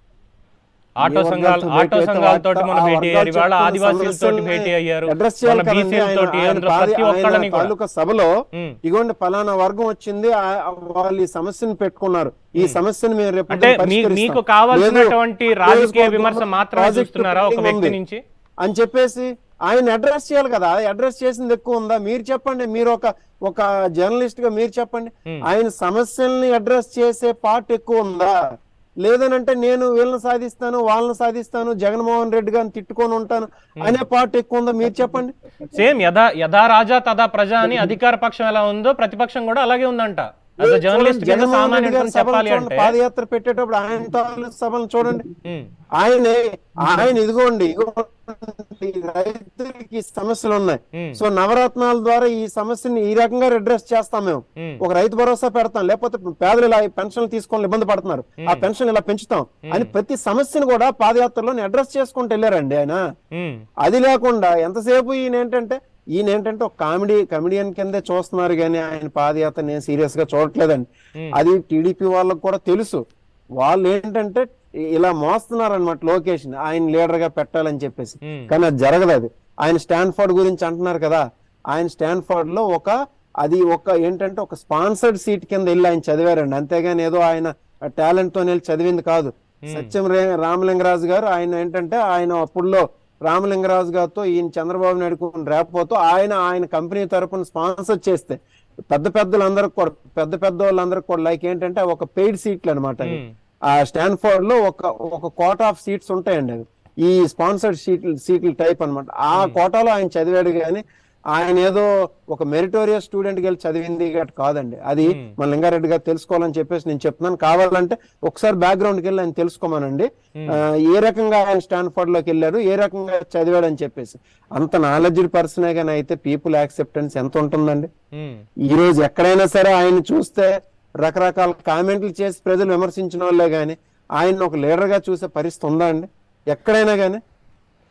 Speaker 1: ఆటో
Speaker 3: ఏ
Speaker 1: సంఘాలు
Speaker 3: వర్గాలతో
Speaker 1: ఆటో
Speaker 3: భేటీ అయితే
Speaker 1: సంఘాలతోటి
Speaker 3: ఆ
Speaker 1: మొన్న భేటీ
Speaker 3: వర్గాలు
Speaker 1: అయ్యారు ఇవాళ
Speaker 3: చెప్తున్న
Speaker 1: ఆదివాసీలతోటి
Speaker 3: సమస్యల్ని
Speaker 1: భేటీ అయ్యారు
Speaker 3: అడ్రస్
Speaker 1: మొన్న
Speaker 3: చేయాలి కదండి. ఆయన-
Speaker 1: బీసీలతోటి
Speaker 3: ఆయన
Speaker 1: అందులో
Speaker 3: పాది-
Speaker 1: ప్రతి
Speaker 3: ఆయన
Speaker 1: ఒక్కళ్ళని కూడా
Speaker 3: తాలూకా సభలో
Speaker 1: ఉమ్.
Speaker 3: ఇగోండి ఫలానా వర్గం వచ్చింది ఆ- వాళ్ళు ఈ సమస్యను పెట్టుకున్నారు ఈ సమస్యను మేము రేపు
Speaker 1: అంటే
Speaker 3: పొద్దున్న
Speaker 1: మీ-
Speaker 3: పరిష్కరిస్తాం.
Speaker 1: మీకు కావాల్సినటువంటి
Speaker 3: లేదు,
Speaker 1: రాజకీయ
Speaker 3: నియోజకవర్గంలో
Speaker 1: విమర్శ మాత్రమే
Speaker 3: ప్రాజెక్టు
Speaker 1: చూస్తున్నారా ఒక
Speaker 3: పెండింగ్
Speaker 1: వ్యక్తి
Speaker 3: ఉంది.
Speaker 1: నుంచి
Speaker 3: అని చెప్పేసి ఆయన అడ్రస్ చేయాలి కదా అడ్రస్ చేసింది ఎక్కువ ఉందా మీరు చెప్పండి మీరు ఒక ఒక జర్నలిస్ట్ గా మీరు చెప్పండి ఆయన సమస్యల్ని అడ్రస్ చేసే పార్ట్ ఎక్కువ ఉందా లేదనంటే నేను వీళ్ళని సాధిస్తాను వాళ్ళని సాధిస్తాను జగన్మోహన్ రెడ్డి గారిని తిట్టుకొని ఉంటాను అనే పార్ట్ ఎక్కువ ఉందా మీరు చెప్పండి
Speaker 1: సేమ్ యథా యథా రాజా తదా ప్రజ అని అధికార పక్షం ఎలా ఉందో ప్రతిపక్షం కూడా అలాగే ఉందంట అస్ జర్నలిస్ట్ కింద
Speaker 3: జగన్మోహన్ రెడ్డి
Speaker 1: సామాన్యుడిని
Speaker 3: గారి సభలు
Speaker 1: చెప్పాలి
Speaker 3: చూడండి
Speaker 1: అంటే
Speaker 3: పాదయాత్ర పెట్టేటప్పుడు ఆయన తాలూకు సభలు చూడండి
Speaker 1: ఉమ్,
Speaker 3: ఆయనే ఆయన ఇదిగోండి ఇదిగోండి రైతులకి ఈ సమస్యలు ఉన్నాయి
Speaker 1: ఉమ్,
Speaker 3: సో నవరత్నాల ద్వారా ఈ సమస్యని ఈ రకంగా అడ్రస్ చేస్తాం మేము
Speaker 1: ఉమ్,
Speaker 3: ఒక రైతు భరోసా పెడతాం లేకపోతే పేదలు ఇలా పెన్షన్లు తీసుకొని ఇబ్బంది పడుతున్నారు ఆ పెన్షన్ ఇలా పెంచుతాం అని ప్రతి సమస్యను కూడా పాదయాత్రలో అడ్రస్ చేసుకుంటూ వెళ్ళారండి ఆయన
Speaker 1: ఉమ్,
Speaker 3: అది లేకుండా ఎంతసేపు ఈయన ఏంటంటే ఈయన ఏంటంటే ఒక కామెడీ కమెడియన్ కిందే చూస్తున్నారు కానీ ఆయన పాదయాత్ర నేను సీరియస్ గా చూడట్లేదండి
Speaker 1: Hmm.
Speaker 3: అది టీడీపీ వాళ్ళకు కూడా తెలుసు వాళ్ళు ఏంటంటే ఇలా మోస్తున్నారు అనమాట లోకేష్ ని ఆయన లీడర్ గా పెట్టాలని చెప్పేసి
Speaker 1: ఉమ్,
Speaker 3: కానీ అది జరగదు అది ఆయన స్టాన్ఫోర్డ్ గురించి అంటున్నారు కదా ఆయన స్టాన్ఫోర్డ్ లో ఒక అది ఒక ఏంటంటే ఒక స్పాన్సర్డ్ సీట్ కింద వెళ్ళి ఆయన చదివారండి అంతేగాని ఏదో ఆయన టాలెంట్ తో వెళ్ళి చదివింది కాదు సత్యం రే రామలింగరాజు గారు ఆయన ఏంటంటే ఆయన అప్పుడులో రామలింగరాజు గారితో ఈయన చంద్రబాబు నాయుడు రేపపోతూ ఆయన ఆయన కంపెనీ తరపున స్పాన్సర్ చేస్తే పెద్ద పెద్దలందరికి కూడా పెద్ద పెద్ద వాళ్ళందరికి కూడా లైక్ ఏంటంటే ఒక పెయిడ్ సీట్లు అనమాట
Speaker 1: ఉమ్,
Speaker 3: ఆ స్టాన్ఫోర్డ్ లో ఒక ఒక కోటా ఆఫ్ సీట్స్ ఉంటాయండి అవి ఈ స్పాన్సర్డ్ సీట్లు సీట్ల టైప్ అన్నమాట ఆ కోటాలో ఆయన చదివాడు కానీ ఆయన ఏదో ఒక మెరిటోరియస్ స్టూడెంట్ కి వెళ్ళి చదివింది గట్రా కాదండి అది మన లింగారెడ్డి గారు తెలుసుకోవాలని చెప్పేసి నేను చెప్తున్నాను కావాలంటే ఒకసారి బ్యాక్గ్రౌండ్ కి వెళ్ళి ఆయన తెలుసుకోమనండి ఆ, ఏ రకంగా ఆయన స్టాన్ఫోర్డ్ లోకి వెళ్ళాడు ఏ రకంగా చదివాడు అని చెప్పేసి అంత నాలెడ్జ్ పర్సనే కానీ అయితే పీపుల్ యాక్సెప్టెన్స్ ఎంత ఉంటుందండి
Speaker 1: ఉమ్,
Speaker 3: ఈ రోజు ఎక్కడైనా సరే ఆయన చూస్తే రకరకాల కామెంట్లు చేసి ప్రజలు విమర్శించిన వాళ్ళే గాని ఆయన ఒక లీడర్ గా చూసే పరిస్థితి ఉందా అండి ఎక్కడైనా గానీ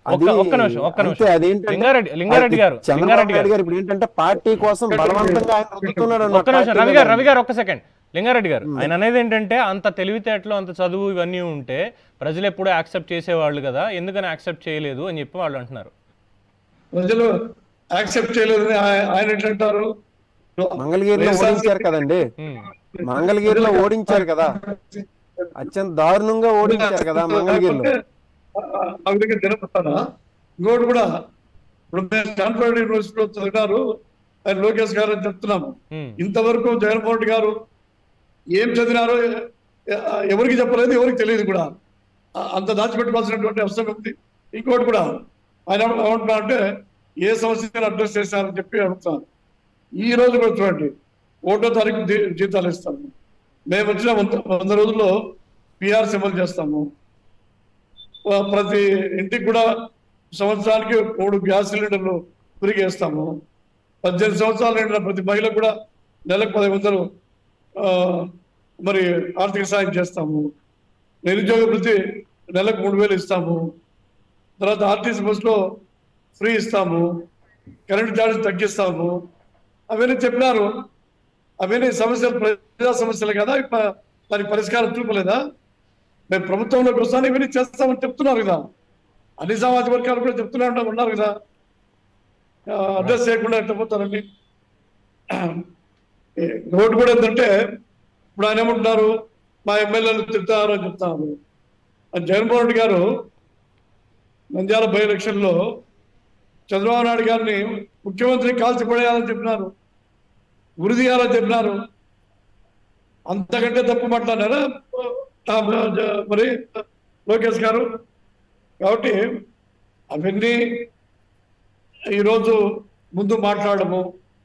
Speaker 1: ఒక్క
Speaker 3: అది
Speaker 1: ఒక్క నిమిషం ఒక్క
Speaker 3: అంతే,
Speaker 1: నిమిషం
Speaker 3: అదేంటంటే
Speaker 1: లింగారెడ్డి లింగారెడ్డి గారు
Speaker 3: చంద్రబాబు
Speaker 1: లింగారెడ్డి
Speaker 3: నాయుడు
Speaker 1: గారు
Speaker 3: గారు ఇప్పుడు ఏంటంటే పార్టీ కోసం బలవంతంగా ఆయన రుద్దుతున్నాడు అన్నమాట.
Speaker 1: ఒక్క నిమిషం
Speaker 3: పార్టీ
Speaker 1: రవి
Speaker 3: మీద
Speaker 1: గారు రవి గారు ఒక్క సెకండ్ లింగారెడ్డి గారు ఆయన అనేది ఏంటంటే అంత తెలివితేటలు అంత చదువు ఇవన్నీ ఉంటే ప్రజలు ఎప్పుడూ యాక్సెప్ట్ చేసేవాళ్ళు కదా ఎందుకని యాక్సెప్ట్ చేయలేదు అని చెప్పి వాళ్ళు అంటున్నారు
Speaker 2: ప్రజలు యాక్సెప్ట్ చేయలేదని ఆయ- ఆయన ఎట్లంటారు
Speaker 3: మంగళగిరిలో
Speaker 2: వైఎస్ఆర్
Speaker 3: ఓడించారు కదండి
Speaker 1: ఉమ్.
Speaker 3: మంగళగిరిలో ఓడించారు కదా అత్యంత దారుణంగా ఓడించారు కదా మంగళగిరిలో
Speaker 2: ఆ- ఆ విధంగా జరుగుతారా ఇంకోటి కూడా ఇప్పుడు మేము స్టాన్ఫర్డ్ యూనివర్సిటీలో చదివినారు ఆయన లోకేష్ గారు అని చెప్తున్నాము
Speaker 1: ఉమ్.
Speaker 2: ఇంతవరకు జగన్మోహన్ రెడ్డి గారు ఏం చదివినారో ఎ- ఎవరికి చెప్పలేదు ఎవరికి తెలియదు కూడా ఆ- అంత దాచిపెట్టుకోవాల్సినటువంటి అవసరం ఉంది ఇంకోటి కూడా ఆయన ఏమంటున్నారంటే ఏ సమస్యను అడ్రస్ చేశారని చెప్పి అడుగుతున్నారు ఈ రోజు కూడా చూడండి ఒకటో తారీఖు జీ- జీతాలు ఇస్తాము మేము వచ్చిన వంద వంద రోజుల్లో పిఆర్సీ అమలు చేస్తాము ఆ, ప్రతి ఇంటికి కూడా సంవత్సరానికి మూడు గ్యాస్ సిలిండర్లు తిరిగేస్తాము పద్దెనిమిది సంవత్సరాలు నిండిన ప్రతి మహిళకు కూడా నెలకు పది వందలు ఆ, మరి ఆర్థిక సాయం చేస్తాము నిరుద్యోగ వృత్తి నెలకు మూడు వేలు ఇస్తాము తర్వాత ఆర్టీసీ బస్సులో ఫ్రీ ఇస్తాము కరెంటు ఛార్జ్ తగ్గిస్తాము అవన్నీ చెప్పినారు అవన్నీ సమస్యలు ప్రజా సమస్యలు కదా ఇప్ప- దానికి పరిష్కారం చూపలేదా మేము ప్రభుత్వంలోకి వస్తాను ఇవన్నీ చేస్తామని చెప్తున్నారు కదా అన్ని సామాజిక వర్గాలు కూడా చెప్తూనే ఉంటా- ఉన్నారు కదా ఆ, అడ్రస్ చేయకుండా ఎట్లా పోతారండి ఏ, ఇంకోటి కూడా ఏంటంటే ఇప్పుడు ఆయన ఏమంటున్నారు మా ఎమ్మెల్యేలు తిడతారు అని చెప్తాను జగన్మోహన్ రెడ్డి గారు నంద్యాల బై ఎలక్షన్లో చంద్రబాబు నాయుడు గారిని ముఖ్యమంత్రి కాల్చి పడేయాలని చెప్పినారు గురి తీయాలని చెప్పినారు అంతకంటే తప్పు మాట్లాడారా ఆ, జ- మరి లోకేష్ గారు కాబట్టి అవన్నీ ఈరోజు ముందు మాట్లాడము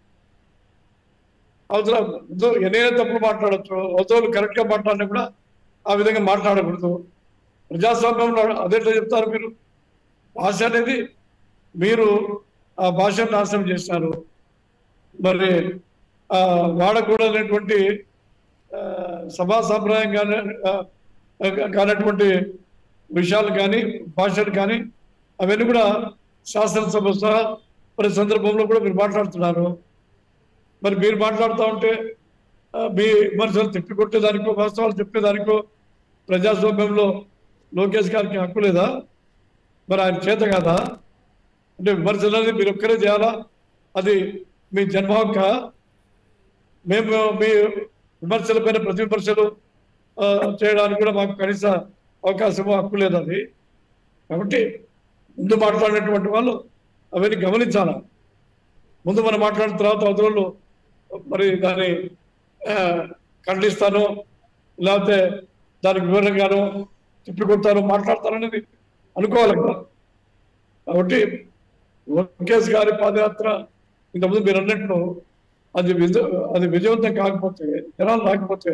Speaker 2: అవసరం ముందు ఎన్ని తప్పులు మాట్లాడచ్చు అవతలు కరెక్ట్ గా మాట్లాడినా కూడా ఆ విధంగా మాట్లాడకూడదు ప్రజాస్వామ్యంలో అదేట్లా చెప్తారు మీరు భాష అనేది మీరు ఆ భాషను నాశనం చేసినారు మరి ఆ వాడకూడనటువంటి ఆ, సభా సాంప్రదాయం కానీ ఆ, కానటువంటి విషయాలు కానీ భాషలు కానీ అవన్నీ కూడా శాసనసభ సహా మరి సందర్భంలో కూడా మీరు మాట్లాడుతున్నారు మరి మీరు మాట్లాడుతూ ఉంటే ఆ, మీ విమర్శలు తిప్పికొట్టేదానికో వాస్తవాలు చెప్పేదానికో ప్రజాస్వామ్యంలో లోకేష్ గారికి హక్కు లేదా మరి ఆయన చేత కాదా అంటే విమర్శలు అనేది మీరు ఒక్కరే చేయాలా అది మీ జన్మ హక్క మేము మీ విమర్శల పైన ప్రతి విమర్శలు ఆ, చేయడానికి కూడా మాకు కనీస అవకాశము హక్కు లేదు అది కాబట్టి ముందు మాట్లాడినటువంటి వాళ్ళు అవన్నీ గమనించాలా ముందు మనం మాట్లాడిన తర్వాత అవతలలో మరి దాన్ని ఆ, ఖండిస్తాను లేకపోతే దానికి వివరంగాను తిప్పికొడతాను మాట్లాడతాను అనేది అనుకోవాలి కదా కాబట్టి లోకేష్ గారి పాదయాత్ర ఇంతకుముందు మీరు అన్నట్లు అది విజ అది విజయవంతం కాకపోతే జనాలు రాకపోతే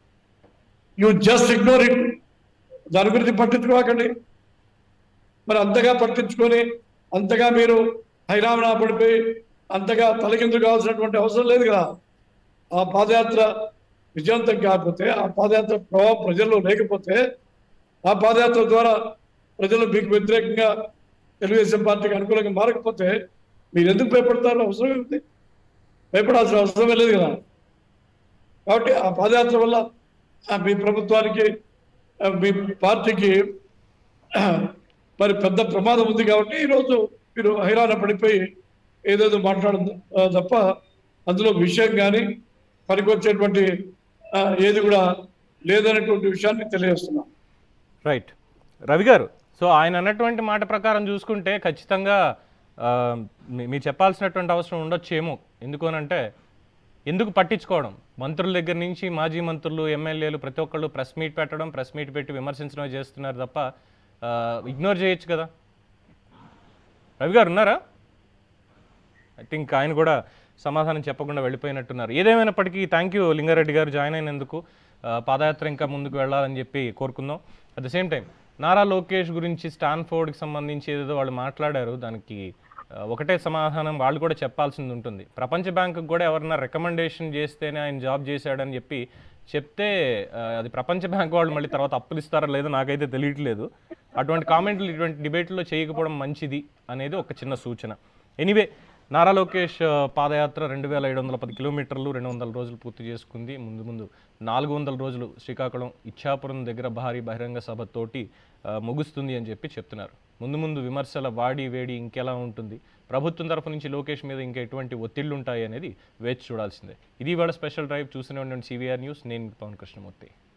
Speaker 2: యు జస్ట్ ఇగ్నోర్ ఇట్ దాని గురించి పట్టించుకోకండి మరి అంతగా పట్టించుకొని అంతగా మీరు హైరామనా పడిపోయి అంతగా తలకిందులు కావాల్సినటువంటి అవసరం లేదు కదా ఆ పాదయాత్ర విజయవంతం కాకపోతే ఆ పాదయాత్ర ప్రభావం ప్రజల్లో లేకపోతే ఆ పాదయాత్ర ద్వారా ప్రజలు మీకు వ్యతిరేకంగా తెలుగుదేశం పార్టీకి అనుకూలంగా మారకపోతే మీరు ఎందుకు భయపడతారో అవసరం ఏమిటి భయపడాల్సిన అవసరమే లేదు కదా కాబట్టి ఆ పాదయాత్ర వల్ల ఆ మీ ప్రభుత్వానికి ఆ మీ పార్టీకి ఆ, మరి పెద్ద ప్రమాదం ఉంది కాబట్టి ఈరోజు మీరు హైరాణ పడిపోయి ఏదేదో మాట్లాడదు ఆ, తప్ప అందులో విషయం కానీ పనికొచ్చేటువంటి ఆ, ఏది కూడా లేదనేటువంటి విషయాన్ని తెలియజేస్తున్నాం
Speaker 1: రైట్ రవి గారు సో ఆయన అన్నటువంటి మాట ప్రకారం చూసుకుంటే ఖచ్చితంగా ఆ, మీ- మీరు చెప్పాల్సినటువంటి అవసరం ఉండొచ్చేమో ఎందుకు అనంటే ఎందుకు పట్టించుకోవడం మంత్రుల దగ్గర నుంచి మాజీ మంత్రులు ఎమ్మెల్యేలు ప్రతి ఒక్కళ్ళు ప్రెస్ మీట్ పెట్టడం ప్రెస్ మీట్ పెట్టి విమర్శించడం చేస్తున్నారు తప్ప ఇగ్నోర్ చేయొచ్చు కదా రవి గారు ఉన్నారా ఐ థింక్ ఆయన కూడా సమాధానం చెప్పకుండా వెళ్ళిపోయినట్టున్నారు ఏదేమైనప్పటికీ థ్యాంక్ యూ లింగారెడ్డి గారు జాయిన్ అయినందుకు ఆ, పాదయాత్ర ఇంకా ముందుకు వెళ్ళాలని చెప్పి కోరుకుందాం at the same time Nara Lokesh గురించి స్టాన్ఫోర్డ్కి సంబంధించి ఏదో వాళ్ళు మాట్లాడారు దానికి ఆ, ఒకటే సమాధానం వాళ్ళు కూడా చెప్పాల్సింది ఉంటుంది ప్రపంచ బ్యాంకుకి కూడా ఎవరన్నా రికమెండేషన్ చేస్తేనే ఆయన జాబ్ చేశాడని చెప్పి చెప్తే ఆ, అది ప్రపంచ బ్యాంక్ వాళ్ళు మళ్ళీ తర్వాత అప్పులు ఇస్తారా లేదో నాకైతే తెలియట్లేదు అటువంటి కామెంట్లు ఇటువంటి డిబేట్లో చేయకపోవడం మంచిది అనేది ఒక చిన్న సూచన ఎనీవే నారా లోకేష్ ఆ, పాదయాత్ర రెండు వేల ఏడు వందల పది కిలోమీటర్లు రెండు వందల రోజులు పూర్తి చేసుకుంది ముందు ముందు నాలుగు వందల రోజులు శ్రీకాకుళం ఇచ్చాపురం దగ్గర భారీ బహిరంగ సభతోటి ఆ, ముగుస్తుంది అని చెప్పి చెప్తున్నారు ముందు ముందు విమర్శల వాడి వేడి ఇంకెలా ఉంటుంది ప్రభుత్వం తరఫు నుంచి లోకేష్ మీద ఇంకా ఎటువంటి ఒత్తిళ్లు ఉంటాయి అనేది వేచి చూడాల్సిందే ఇది ఇవాళ స్పెషల్ డ్రైవ్ చూసిన ఉండండి సివిఆర్ న్యూస్ నేను పవన్ కృష్ణమూర్తి